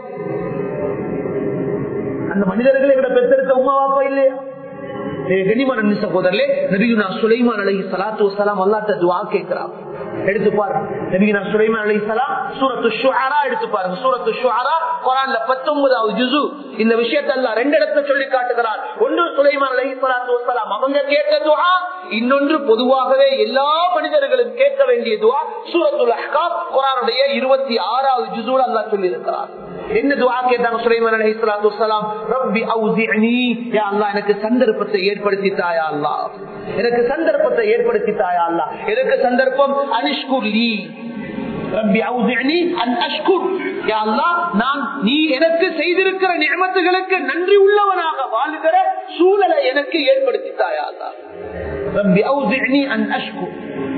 அந்த மனிதர்கள் எங்களை பெற்றெடுத்த உமா பாப்பா இல்லையா கனிமன் சகோதரர்களே நபியுனா சுலைமான் அலஹி சலாத்து வலாம் அல்லாட்ட துவா கேட்கிறான் எடுத்து பாருங்க நபியுனா சுலைமான் அலஹி சலாம் சூரத்து ஷுஹரா எடுத்து பாருங்க சூரத்து ஷுஹரா குரான்ல பத்தொன்பதாவது ஜுசு இந்த விஷயத்தை எல்லாம் ரெண்டு இடத்துல சொல்லி காட்டுகிறார் ஒன்று சுலைமான் அலஹி சலாத்து வலாம் அவங்க கேட்ட துவா இன்னொன்று பொதுவாகவே எல்லா மனிதர்களும் கேட்க வேண்டிய துவா சூரத்துல் அஹ்காப் குரானுடைய இருபத்தி ஆறாவது ஜுசூல் அல்லா சொல்லி இருக்கிறார் என்ன துவா கேட்டாங்க சுலைமான் அலஹி சலாத்து வலாம் ரப்பி அவுசிஅனி யா அல்லாஹ் எனக்கு சந்தர்ப்பத்தை ஏற்படுத்தி தாயா அல்லா எனக்கு சந்தர்ப்பத்தை ஏற்படுத்தி தாயா அல்லா எனக்கு சந்தர்ப்பம் அனிஷ்குர்லி ரப்பி அவுசிஅனி அன் அஷ்குர் யா அல்லாஹ் நான் நீ எனக்கு செய்திருக்கிற நியமத்துகளுக்கு நன்றி உள்ளவனாக வாழுகிற சூழலை எனக்கு ஏற்படுத்தி தாயா அல்லா ரப்பி அவுசிஅனி அன் அஷ்குர்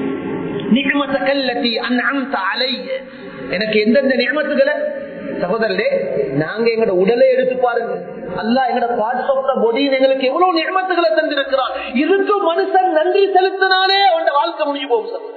நியமத்தக அல்லதி அன்அம்த அலைய எனக்கு எந்தெந்த நியமத்துகளை சகோதரர்களே நாங்க எங்கட உடலை எடுத்து பாருங்க அல்லா எங்கட பார்ட்ஸ் ஆஃப் த பொடி எங்களுக்கு எவ்வளவு நியமத்துகளை தந்திருக்கிறான் இதுக்கு மனுஷன் நன்றி செலுத்தினாலே அவன் வாழ்க்கை முடிஞ்சு போகும் சார்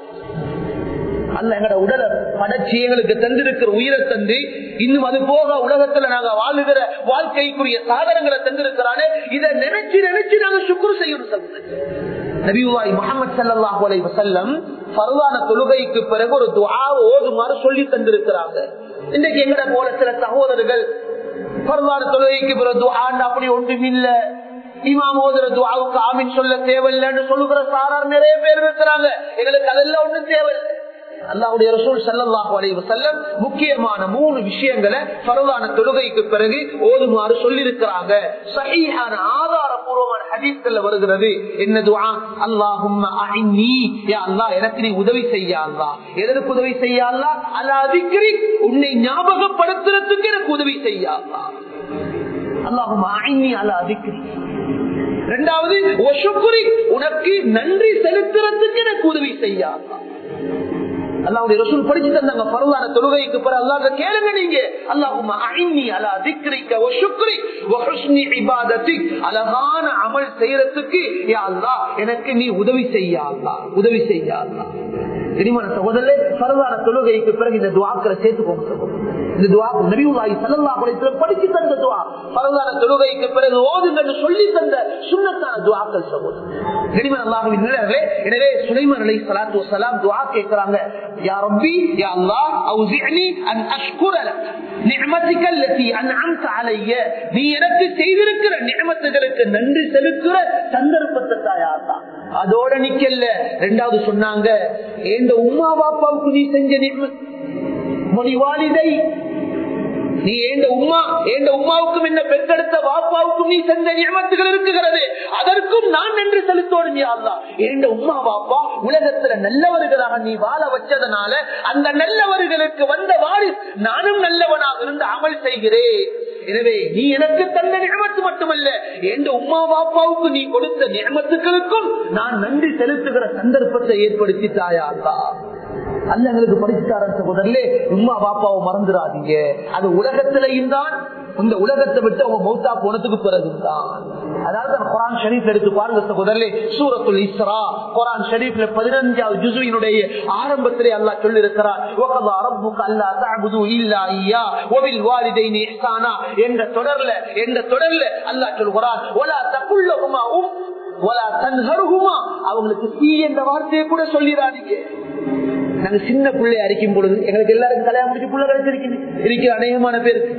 அல்ல எங்கட உடலை படைச்சி எங்களுக்கு தந்திருக்கிற உயிரை தந்து இன்னும் அது போக உலகத்துல நாங்க வாழுகிற வாழ்க்கைக்குரிய சாதனங்களை தந்திருக்கிறானே இதை நினைச்சு நினைச்சு நாங்க சுக்குரு செய்யணும் சகோதரர் நபிவாய் முகமது சல்லாஹூ அலை வசல்லம் பருவான தொழுகைக்கு பிறகு ஒரு துவாவை ஓதுமாறு சொல்லி தந்திருக்கிறாங்க இன்னைக்கு எங்கட போல சில சகோதரர்கள் பருவான தொழுகைக்கு பிறகு துவாண்டு அப்படி ஒன்றும் இல்ல இமாம் ஓதுற துவாவுக்கு ஆமின் சொல்ல தேவையில்லைன்னு சொல்லுகிற சாரார் நிறைய பேர் இருக்கிறாங்க எங்களுக்கு அதெல்லாம் ஒண்ணும் தேவையில்லை அல்லாவுடைய ரசூல் சல்லாஹூ அலைஹி வஸல்லம் முக்கியமான மூணு விஷயங்களை பரவான தொழுகைக்கு பிறகு ஓதுமாறு சொல்லியிருக்கிறாங்க சஹீஹான ஆதாரபூர்வமான ஹதீஸ்கள்ல வருகிறது என்ன துஆ அல்லாஹும்ம அஇன்னி யா அல்லாஹ் எனக்கு நீ உதவி செய்ய அல்லாஹ் எதற்கு உதவி செய்ய அல்லாஹ் அலா திக்ரி உன்னை ஞாபகப்படுத்துறதுக்கு எனக்கு உதவி செய்ய அல்லாஹ் அல்லாஹும் அலா திக்ரி இரண்டாவது ஒஷுக்குரி உனக்கு நன்றி செலுத்துறதுக்கு எனக்கு உதவி செய்யா அல்லாவுடைய ரசூல் படிச்சு தந்தாங்க பரவான தொழுகைக்கு பிற அல்லாத கேளுங்க நீங்க அல்லாஹுமா அஇன்னி அலா திக்ரிக்க வ ஷுக்ரி வ ஹுஸ்னி இபாதத்திக் அழகான அமல் செய்யறதுக்கு யா அல்லாஹ் எனக்கு நீ உதவி செய்யா அல்லாஹ் உதவி செய்யா அல்லாஹ் தெரியுமான சகோதரே பரவான தொழுகைக்கு பிறகு இந்த துவாக்களை சேர்த்துக்கோங்க சகோதரர் இந்த துவா நபிவுல்லாஹி ஸல்லல்லாஹு அலைஹி வஸல்லம் படிச்சு தந்த துவா பரவான தொழுகைக்கு பிறகு ஓதுங்கன்னு சொல்லி தந்த சுன்னத்தான துவாக்கள் சகோதரர் தெரியுமான அல்லாஹ்வின் நிழலே எனவே சுலைமான் அலைஹிஸ்ஸலாத்து வஸலாம் துவா கேக்குறாங்க யா ரப்பி யா அல்லாஹ் அவுசிஅனி அன் அஷ்குர லக் நிஅமத்திக அல்லதி அன்அம்த அலைய நீ எனக்கு செய்திருக்கிற நிஅமத்துகளுக்கு நன்றி செலுத்துற சந்தர்ப்பத்தை தாயா அல்லாஹ் அதோட நிக்கல ரெண்டாவது சொன்னாங்க எந்த உமா பாப்பாவுக்கு நீ செஞ்ச நியமத் மொழிவாளிதை நீ ஏண்ட உமா ஏண்ட உமாவுக்கும் என்ன பெற்றெடுத்த வாப்பாவுக்கும் நீ செஞ்ச நியமத்துகள் இருக்குகிறது அதற்கும் நான் நன்றி செலுத்தோடும் யாருலா ஏண்ட உமா வாப்பா உலகத்துல நல்லவர்களாக நீ வாழ வச்சதனால அந்த நல்லவர்களுக்கு வந்த வாரிஸ் நானும் நல்லவனாக இருந்து அமல் செய்கிறேன் எனவே நீ எனக்கு தந்த நியமத்து மட்டுமல்ல எந்த உமா பாப்பாவுக்கு நீ கொடுத்த நியமத்துக்களுக்கும் நான் நன்றி செலுத்துகிற சந்தர்ப்பத்தை ஏற்படுத்தி தாயா அல்ல எங்களுக்கு படிச்சுட்டார சகோதரே உமா பாப்பாவை மறந்துடாதீங்க அது உலகத்திலையும் தான் இந்த உலகத்தை விட்டு அவங்க மௌத்தா போனதுக்கு பிறகுதான் அதாவது குரான் ஷரீப் எடுத்து பாருங்க சகோதரே சூரத்துல் இஸ்ரா குரான் ஷரீப்ல பதினஞ்சாவது ஜுசுவினுடைய ஆரம்பத்திலே அல்லாஹ் சொல்லி இருக்கிறார் என்ற தொடர்ல என்ற தொடர்ல அல்லாஹ் சொல்கிறான் அவங்களுக்கு தீ என்ற வார்த்தையை கூட சொல்லிடாதீங்க நாங்க சின்ன பிள்ளை அரிக்கும் பொழுது எங்களுக்கு எல்லாருக்கும் கல்யாணம் முடிச்சு புள்ள கிடைச்சிருக்கு இருக்கிற அநேகமான பேருக்கு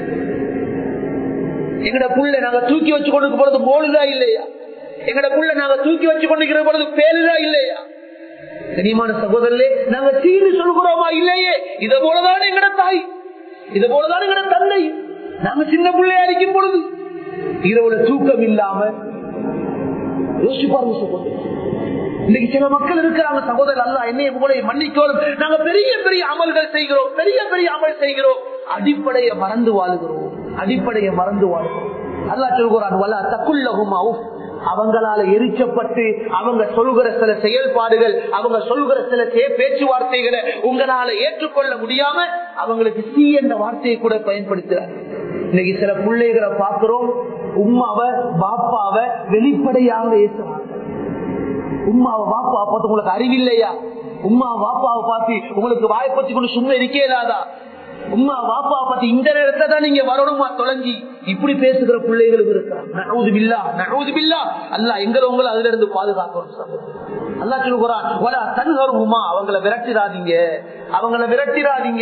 எங்கட புள்ள நாங்க தூக்கி வச்சு கொண்டு போறது போலுதா இல்லையா எங்கட புள்ள நாங்க தூக்கி வச்சு கொண்டிருக்கிற பொழுது பேருதா இல்லையா கனிமான சகோதரர்களே நாங்க சீரு சொல்கிறோமா இல்லையே இத போலதான் எங்கட தாய் இத போலதான் எங்கட தந்தை நாங்க சின்ன பிள்ளையா அரிக்கும் பொழுது இரவுல தூக்கம் இல்லாம யோசிச்சு பாருங்க சகோதரர் இன்னைக்கு சில மக்கள் இருக்கிறாங்க சகோதரர் அல்ல என்னைய உங்களை மன்னிக்கோரும் நாங்க பெரிய பெரிய அமல்கள் செய்கிறோம் பெரிய பெரிய அமல் செய்கிறோம் அடிப்படையை மறந்து வாழுகிறோம் அடிப்படையை மறந்து வாழுகிறோம் அல்லா சொல்கிறான் வல்ல தக்குள்ளகுமா அவங்களால எரிக்கப்பட்டு அவங்க சொல்கிற சில செயல்பாடுகள் அவங்க சொல்கிற சில பேச்சுவார்த்தைகளை உங்களால ஏற்றுக்கொள்ள முடியாம அவங்களுக்கு சி என்ற வார்த்தையை கூட பயன்படுத்துறாங்க இன்னைக்கு சில பிள்ளைகளை பார்க்கிறோம் உமாவை பாப்பாவை வெளிப்படையாக ஏசுறாங்க உமாவை பாப்பா பார்த்து உங்களுக்கு அறிவில்லையா உமா பாப்பாவை பார்த்து உங்களுக்கு வாய்ப்பத்தி கொண்டு சும்மா இருக்கே இல்லாதா உமா பாப்பா பார்த்து இந்த நேரத்தை தான் நீங்க வரணுமா தொலைஞ்சி இப்படி பேசுகிற பிள்ளைகளும் இருக்காங்க நகவுது பில்லா நகவுது பில்லா அல்ல எங்களை உங்களை அதுல இருந்து பாதுகாக்கணும் அல்லா சொல்லுறான் தன்கருமா அவங்கள விரட்டிடாதீங்க அவங்கள விரட்டிடாதீங்க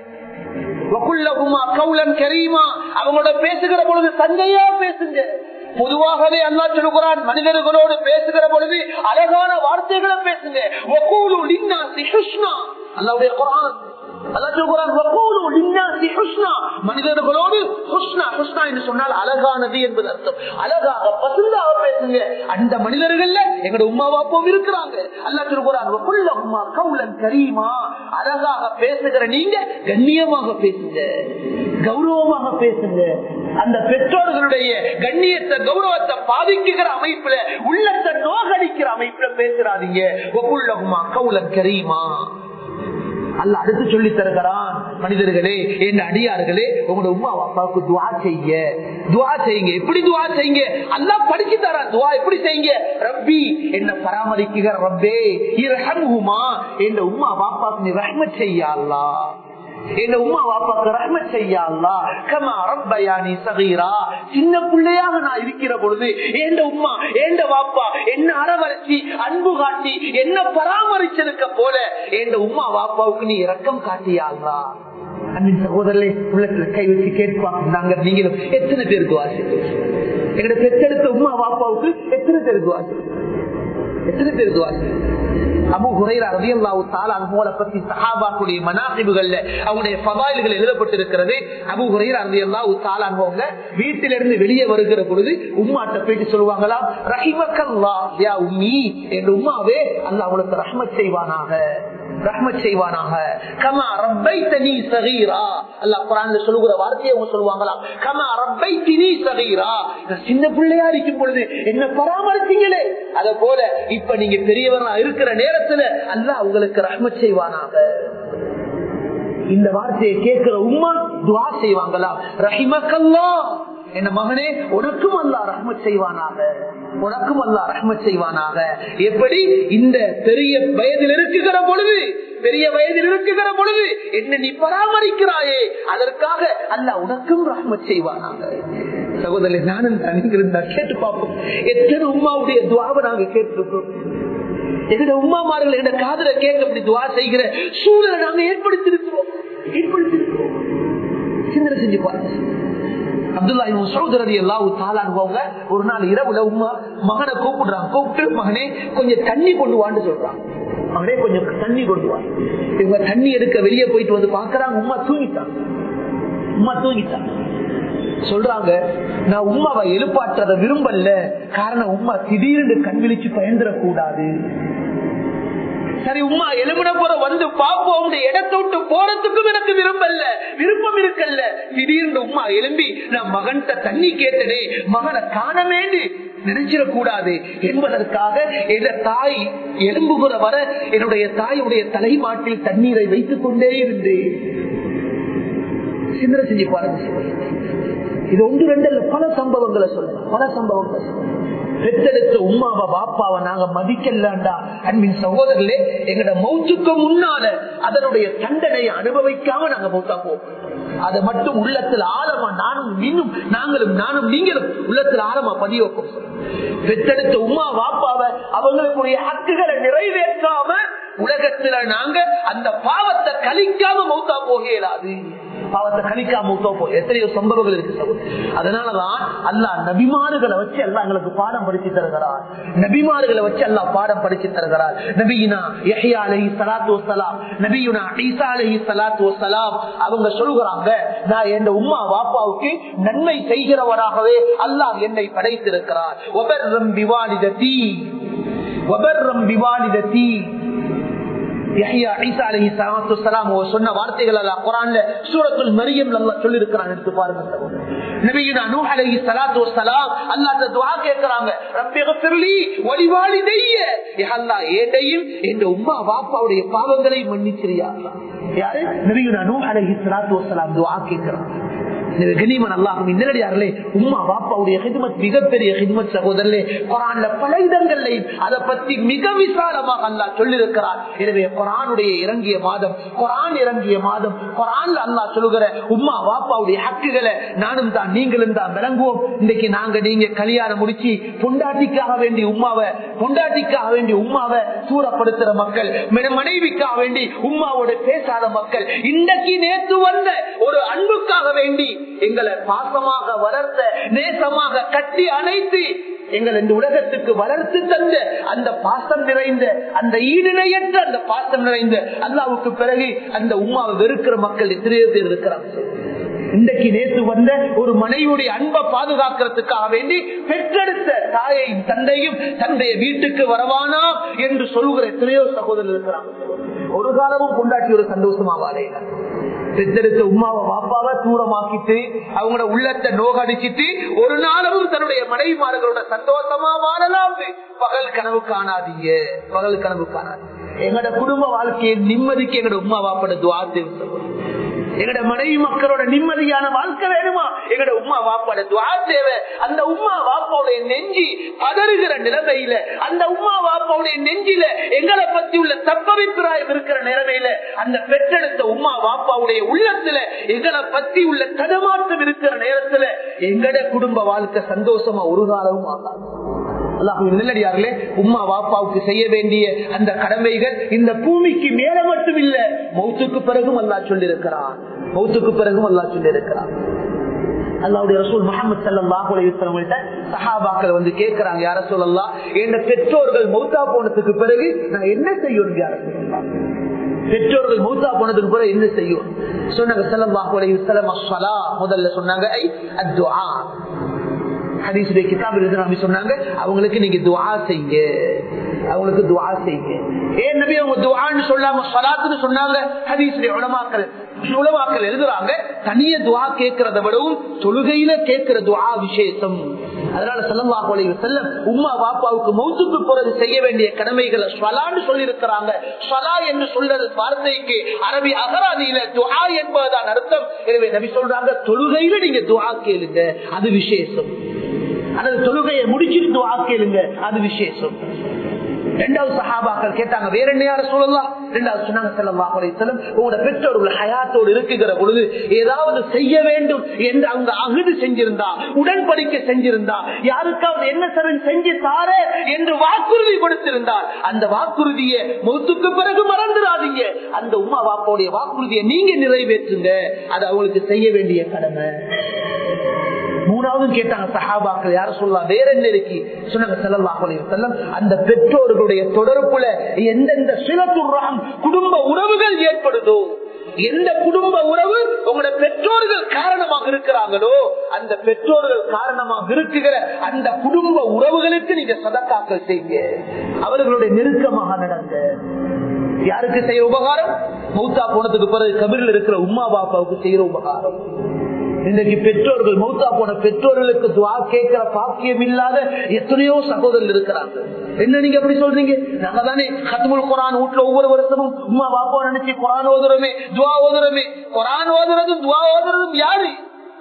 அவங்களோட பேசுகிற பொழுது சந்தையா பேசுங்க பொதுவாகவே அல்லா சொல்லுகிறான் மனிதர்களோடு பேசுகிற பொழுது அழகான வார்த்தைகளை பேசுங்க அல்லாவுடைய குரான் மனிதர்களோடு என்று சொன்னால் அழகானது என்பது அர்த்தம் அழகாக பசுந்தாக பேசுங்க அந்த மனிதர்கள்ல எங்களோட உமா பாப்பம் இருக்கிறாங்க அல்லா சொல்லுறாங்க உமா கவுலன் கரீமா அழகாக பேசுகிற நீங்க கண்ணியமாக பேசுங்க கௌரவமாக பேசுங்க அந்த பெற்றோர்களுடைய கண்ணியத்தை கௌரவத்தை பாதிக்குகிற அமைப்புல உள்ளத்தை நோகடிக்கிற அமைப்புல பேசுறாதீங்க ஒப்புள்ளகுமா கவுலன் கரீமா அல்ல அடுத்து சொல்லி தருகிறான் மனிதர்களே என் அடியார்களே உங்களோட உமா அப்பாவுக்கு துவா செய்ய துவா செய்யுங்க எப்படி துவா செய்யுங்க அல்லா படிச்சு தர துவா எப்படி செய்யுங்க ரப்பி என்ன பராமரிக்குகிற ரப்பே இரஹமுமா என் உமா பாப்பாக்கு நீ ரஹ்மத் செய்ய அல்லா என்ன உமா வாப்பாக்கு ரஹ்மத் செய்யா கமா ரப்பயானி சகீரா சின்ன பிள்ளையாக நான் இருக்கிற பொழுது ஏண்ட உமா ஏண்ட வாப்பா என்ன அரவரைச்சி அன்பு காட்டி என்ன பராமரிச்சிருக்க போல ஏண்ட உமா வாப்பாவுக்கு நீ இரக்கம் காட்டியா அன்பின் சகோதரர்களே உள்ளத்துல கை வச்சு கேட்பாங்க நாங்க நீங்களும் எத்தனை பேருக்கு வாசி எங்களோட பெற்றெடுத்த உமா வாப்பாவுக்கு எத்தனை பேருக்கு வாசி எத்தனை பேருக்கு வாசி அபு ஹுரைரா ரதியல்லாஹு தஆலா அன்ஹுவல பத்தி சஹாபாக்களுடைய மனாகிபுகள்ல அவங்களுடைய ஃபதாயில்கள் எழுதப்பட்டிருக்கிறது அபு ஹுரைரா ரதியல்லாஹு தஆலா அன்ஹுவங்க வீட்டில இருந்து வெளியே வருகிற பொழுது உம்மாட்ட போயிட்டு சொல்லுவாங்களா ரஹிமக்கல்லாஹ் யா உம்மி என் உம்மாவே அல்லாஹ் உங்களுக்கு ரஹ்மத் செய்வானாக ரஹ்மத் செய்வானாக கமா ரப்பைத்தனி சகீரா அல்லாஹ் குரான்ல சொல்லுகிற வார்த்தையை அவங்க சொல்லுவாங்களாம் கமா ரப்பைத்தினி சகீரா நான் சின்ன பிள்ளையா இருக்கும் பொழுது என்ன பராமரிச்சீங்களே அத போல இப்ப நீங்க பெரியவரா இருக்கிற நேரத்துல அல்லாஹ் உங்களுக்கு ரஹ்மத் செய்வானாக இந்த வார்த்தையை கேட்கிற உம்மா துவா செய்வாங்களா ரஹிமக்கல்லா என்ன மகனே உனக்கும் அல்லா ரஹ்மத் செய்வானாக உனக்கும் அல்லா ரஹ்மத் செய்வானாக எப்படி இந்த பெரிய வயதில் இருக்குகிற பொழுது பெரிய வயதில் இருக்குகிற பொழுது என்ன நீ பராமரிக்கிறாயே அதற்காக அல்ல உனக்கும் ரஹ்மத் செய்வானாக சகோதரி நானும் நீங்கள் இருந்தா கேட்டு பார்ப்போம் எத்தனை உமாவுடைய துவாவை நாங்க கேட்டிருக்கோம் எங்கட உமாமார்கள் எங்க காதல கேட்க அப்படி துவா செய்கிற சூழலை நாங்க ஏற்படுத்திருக்கிறோம் ஏற்படுத்திருக்கிறோம் சிந்தனை செஞ்சு பாருங்க அப்துல்லா சகோதரர் எல்லாம் ஒரு நாள் இரவுல உமா மகனை கூப்பிடுறான் கூப்பிட்டு மகனே கொஞ்சம் தண்ணி கொண்டு வான்னு சொல்றான் மகனே கொஞ்சம் தண்ணி கொண்டு வா இவங்க தண்ணி எடுக்க வெளியே போயிட்டு வந்து பாக்குறாங்க உமா தூங்கிட்டான் உமா தூங்கிட்டான் சொல்றாங்க நான் உமாவை எழுப்பாற்றத விரும்பல காரணம் உமா திடீர்னு கண் விழிச்சு பயந்துடக்கூடாது சரி உமா எலுமின போற வந்து பாப்போம் இடத்தை விட்டு போறதுக்கும் எனக்கு விரும்பல விருப்பம் இருக்கல்ல திடீர்னு உமா எலும்பி நான் மகன்கிட்ட தண்ணி கேட்டனே மகனை காணமேன்னு நினைச்சிடக்கூடாது என்பதற்காக எந்த தாய் எலும்புகிற வர என்னுடைய தாயுடைய தலைமாட்டில் தண்ணீரை வைத்துக் கொண்டே இருந்தேன் சிந்தனை செஞ்சு பாருங்க இது ஒன்று ரெண்டு பல சம்பவங்களை சொல்லுங்க பல சம்பவங்களை சொல்லுங்க பெத்தெடுத்த உமாவ பாப்பாவை நாங்க மதிக்கலாண்டா அன்பின் சகோதரர்களே எங்கட மௌத்துக்கு முன்னால அதனுடைய தண்டனையை அனுபவிக்காம நாங்க மௌத்தா போவோம் அதை மட்டும் உள்ளத்தில் ஆழமா நானும் நீனும் நாங்களும் நானும் நீங்களும் உள்ளத்தில் ஆழமா பதிய வைப்போம் பெத்தெடுத்த உமா பாப்பாவை அவங்களுக்குரிய ஹக்குகளை நிறைவேற்றாம உலகத்துல நாங்க அந்த பாவத்தை கழிக்காம மௌத்தா போக இயலாது பாவத்தை கணிக்காம எத்தனையோ சம்பவங்கள் இருக்கு அதனாலதான் அல்லா நபிமாறுகளை வச்சு எல்லாம் எங்களுக்கு பாடம் படிச்சு தருகிறார் நபிமாறுகளை வச்சு அல்லா பாடம் படிச்சு தருகிறார் நபியினா யஹியா அலஹி சலாத்து வசலாம் நபியுனா ஈசா அலஹி சலாத்து வசலாம் அவங்க சொல்கிறாங்க நான் என் உம்மா வாப்பாவுக்கு நன்மை செய்கிறவராகவே அல்லாஹ் என்னை படைத்திருக்கிறார் ஒபர்ரம் விவாலிதத்தி ஒபர்ரம் விவாலிதத்தி சொன்ன வார்த்தைகள் குரான்ல சூரத்துல் மரியம் சொல்லி இருக்கிறான் எடுத்து பாருங்க நபியினா நூ அலைஹி ஸலாத்து வஸலாம் அல்லாஹ் துஆ கேக்குறாங்க ரப்பி கிஃபிர்லி வலிவாலிதைய யா அல்லாஹ் ஏண்டையும் என் உம்மா வாப்பாவுடைய பாவங்களை மன்னிச்சிரியா யாரு நபியினா நூ அலைஹி ஸலாத்து வஸலாம் துஆ கேக்குறாங்க கனிமன் அல்லாஹும் நேரடியார்களே உம்மா பாப்பாவுடைய ஹிதுமத் மிகப்பெரிய ஹிதுமத் சகோதரர்களே குரான்ல பல இடங்கள்லையும் அதை பத்தி மிக விசாலமாக அல்லாஹ் சொல்லியிருக்கிறார் எனவே குரானுடைய இறங்கிய மாதம் குரான் இறங்கிய மாதம் குரான்ல அல்லாஹ் சொல்லுகிற உம்மா பாப்பாவுடைய ஹக்குகளை நானும் தான் நீங்களும் தான் விளங்குவோம் இன்னைக்கு நாங்க நீங்க கல்யாணம் முடிச்சு பொண்டாட்டிக்காக வேண்டி உம்மாவை பொண்டாட்டிக்காக வேண்டி உம்மாவை தூரப்படுத்துற மக்கள் மனைவிக்காக வேண்டி உம்மாவோட பேசாத மக்கள் இன்றைக்கு நேற்று வந்த ஒரு அன்புக்காக வேண்டி எங்களை பாசமாக வளர்த்த நேசமாக கட்டி அணைத்து எங்கள் இந்த உலகத்துக்கு வளர்த்து தந்த அந்த பாசம் நிறைந்த அந்த ஈடுணையற்ற அந்த பாசம் நிறைந்த அல்லாவுக்கு பிறகு அந்த உமாவை வெறுக்கிற மக்கள் எத்தனையோ பேர் இருக்கிறாங்க இன்றைக்கு நேற்று வந்த ஒரு மனைவியுடைய அன்பை பாதுகாக்கிறதுக்காக வேண்டி பெற்றெடுத்த தாயையும் தந்தையும் தந்தைய வீட்டுக்கு வரவானா என்று சொல்லுகிற எத்தனையோ சகோதரர் இருக்கிறாங்க ஒரு காலமும் கொண்டாட்டி ஒரு சந்தோஷமா வாழையில பெற்றெடுத்த உமாவை பாப்பாவை தூரமாக்கிட்டு அவங்களோட உள்ளத்தை நோகடிச்சிட்டு ஒரு நாளும் தன்னுடைய மனைவிமார்களோட சந்தோஷமா வாழலாம் பகல் கனவு காணாதீங்க பகல் கனவு காணாது எங்களோட குடும்ப வாழ்க்கையை நிம்மதிக்கு எங்களோட உமா வாப்பட துவாத்து எங்கட மனைவி மக்களோட நிம்மதியான வாழ்க்கை வேணுமா எங்கட உமா வாப்பாட துவா தேவை அந்த உமா வாப்பாவுடைய நெஞ்சி பதறுகிற நிலைமையில அந்த உமா வாப்பாவுடைய நெஞ்சில எங்களை பத்தி உள்ள தப்பபிப்பிராயம் இருக்கிற நிலைமையில அந்த பெற்றெடுத்த உமா வாப்பாவுடைய உள்ளத்துல எங்களை பத்தி உள்ள தடமாற்றம் இருக்கிற நேரத்துல எங்கட குடும்ப வாழ்க்கை சந்தோஷமா ஒரு காலமும் ஆகாது நல்லடியார்களே உம்மா வாப்பாவுக்கு செய்ய வேண்டிய அந்த கடமைகள் இந்த பூமிக்கு மேல மட்டும் இல்ல மௌத்துக்கு பிறகும் அல்லா சொல்லியிருக்கிறான் மௌத்துக்கு பிறகும் அல்லா சொல்லியிருக்கிறான் அல்லாவுடைய ரசூல் முகமது சல்லாஹுலிட்ட சஹாபாக்கள் வந்து கேட்கிறாங்க யார சொல்லலாம் என் பெற்றோர்கள் மௌத்தா போனதுக்கு பிறகு நான் என்ன செய்யணும் யார சொல்லலாம் பெற்றோர்கள் மௌத்தா போனதுக்கு பிறகு என்ன செய்யும் சொன்னாங்க சல்லாஹு அலையுத்தலம் முதல்ல சொன்னாங்க ஹதீசுடைய கிதாப் எழுதுறாங்க சொன்னாங்க அவங்களுக்கு நீங்க துவா செய்ய அவங்களுக்கு துவா செய்யுங்க ஏன் நபி அவங்க துவான்னு சொல்லாம சலாத்துன்னு சொன்னாங்க ஹதீஸ்ல உலமாக்கள் உலமாக்கள் எழுதுறாங்க தனிய துவா கேட்கறத விடவும் தொழுகையில கேட்கிற துவா விசேஷம் அதனால செல்லல்லாஹு அலைஹி வஸல்லம் உம்மா பாப்பாவுக்கு மௌத்துக்கு பிறகு செய்ய வேண்டிய கடமைகளை ஸ்வலான்னு சொல்லி இருக்கிறாங்க ஸ்வலா என்று சொல்றது வார்த்தைக்கு அரபி அகராதியில துஆ என்பதுதான் அர்த்தம் எனவே நபி சொல்றாங்க தொழுகையில நீங்க துஆ கேளுங்க அது விசேஷம் அல்லது தொழுகையை முடிச்சிட்டு துஆ கேளுங்க அது விசேஷம் இரண்டாவது சஹாபாக்கள் கேட்டாங்க வேற என்ன யார சொல்லலாம் இரண்டாவது சொன்னாங்க ஸல்லல்லாஹு அலைஹி வஸல்லம் உங்களோட பெற்றோர்கள் ஹயாத்தோடு இருக்குகிற பொழுது ஏதாவது செய்ய வேண்டும் என்று அவங்க அகுது செஞ்சிருந்தா உடன்படிக்கை செஞ்சிருந்தா யாருக்காவது என்ன சரண் செஞ்சு தார என்று வாக்குறுதி கொடுத்திருந்தார் அந்த வாக்குறுதியை மௌத்துக்கு பிறகு மறந்துடாதீங்க அந்த உமா வாப்போடைய வாக்குறுதியை நீங்க நிறைவேற்றுங்க அது அவங்களுக்கு செய்ய வேண்டிய கடமை மூணாவது கேட்டாங்க சஹாபாக்கள் யார சொல்லலாம் வேற என்ன இருக்கு சொன்னாங்க ஸல்லல்லாஹு அலைஹி வஸல்லம் அந்த பெற்றோர்களுடைய தொடர்புல எந்தெந்த சிலத்துறாம் குடும்ப உறவுகள் ஏற்படுதோ எந்த குடும்ப உறவு உங்களோட பெற்றோர்கள் காரணமாக இருக்கிறாங்களோ அந்த பெற்றோர்கள் காரணமாக இருக்குகிற அந்த குடும்ப உறவுகளுக்கு நீங்க சதக்காக்கள் செய்யுங்க அவர்களுடைய நெருக்கமாக நடங்க யாருக்கு செய்யற உபகாரம் மௌத்தா போனதுக்கு பிறகு கபிரில் இருக்கிற உமா பாப்பாவுக்கு செய்யற உபகாரம் இன்றைக்கு பெற்றோர்கள் மௌத்தா போன பெற்றோர்களுக்கு துவா கேட்கிற பாக்கியம் இல்லாத எத்தனையோ சகோதரர்கள் இருக்கிறாங்க என்ன நீங்க எப்படி சொல்றீங்க நாங்க தானே கத்முல் குரான் வீட்டுல ஒவ்வொரு வருஷமும் உமா பாப்பா நினைச்சு குரான் ஓதுறமே துவா ஓதுறமே குரான் ஓதுறதும் துவா ஓதுறதும் யாரு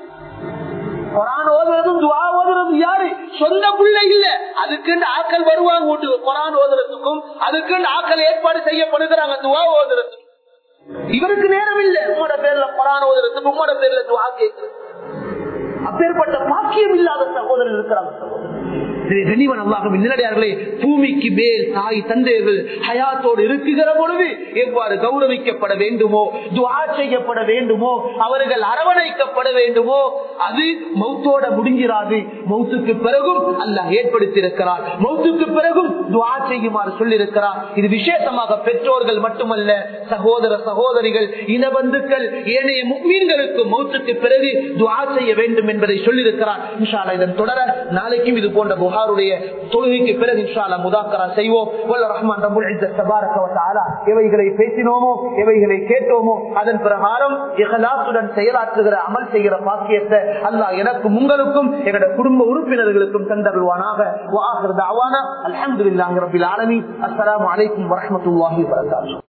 குரான் ஓதுறதும் துவா ஓதுறதும் யாரு சொந்த பிள்ளை இல்ல அதுக்குன்னு ஆக்கள் வருவாங்க வீட்டுக்கு குரான் ஓதுறதுக்கும் அதுக்குன்னு ஆக்கள் ஏற்பாடு செய்யப்படுகிறாங்க துவா ஓதுறதுக்கும் இவருக்கு நேரம் இல்ல உங்களோட பேர்ல குரான் ஓதுறதுக்கு உங்களோட பேர்ல துவா கேட்கிறது அப்பேற்பட்ட பாக்கியம் இல்லாத சகோதரர் இருக்கிறாங்க சகோதரர் கனிவன் அல்லாஹும் நிலடியார்களே பூமிக்கு மேல் தாய் தந்தையர்கள் ஹயாத்தோடு இருக்குகிற பொழுது எவ்வாறு கௌரவிக்கப்பட வேண்டுமோ துவா செய்யப்பட வேண்டுமோ அவர்கள் அரவணைக்கப்பட வேண்டுமோ அது மௌத்தோட முடிஞ்சிராது மௌத்துக்கு பிறகும் அல்லாஹ் ஏற்படுத்தியிருக்கிறார் மௌத்துக்கு பிறகும் துவா செய்யுமாறு சொல்லியிருக்கிறார் இது விசேஷமாக பெற்றோர்கள் மட்டுமல்ல சகோதர சகோதரிகள் இனபந்துக்கள் ஏனைய முக்மீன்களுக்கு மௌத்துக்கு பிறகு துவா செய்ய வேண்டும் என்பதை சொல்லியிருக்கிறார் இன்ஷால்லா இதன் தொடர நாளைக்கும் இது போன்ற புகாருடைய தொழுகைக்கு பிறகு இன்ஷால்லா முதாக்கரா செய்வோம் வல்ல ரஹ்மான் ரபுல் இஸ்ஸத் தபாரக வ தஆலா எவைகளை பேசினோமோ எவைகளை கேட்டோமோ அதன் பிரகாரம் இஹ்லாசுடன் செயலாற்றுகிற அமல் செய்கிற பாக்கியத்தை அல்லாஹ் எனக்கும் உங்களுக்கும் எங்களுடைய குடும்ப உறுப்பினர்களுக்கும் தந்தருவானாக வ ஆகிர் தஅவானா அல்ஹம்துலில்லாஹி ரப்பில் ஆலமீன் அஸ்ஸலாமு அலைக்கும் வரஹ்மத்துல்லாஹி வபரகாத்துஹு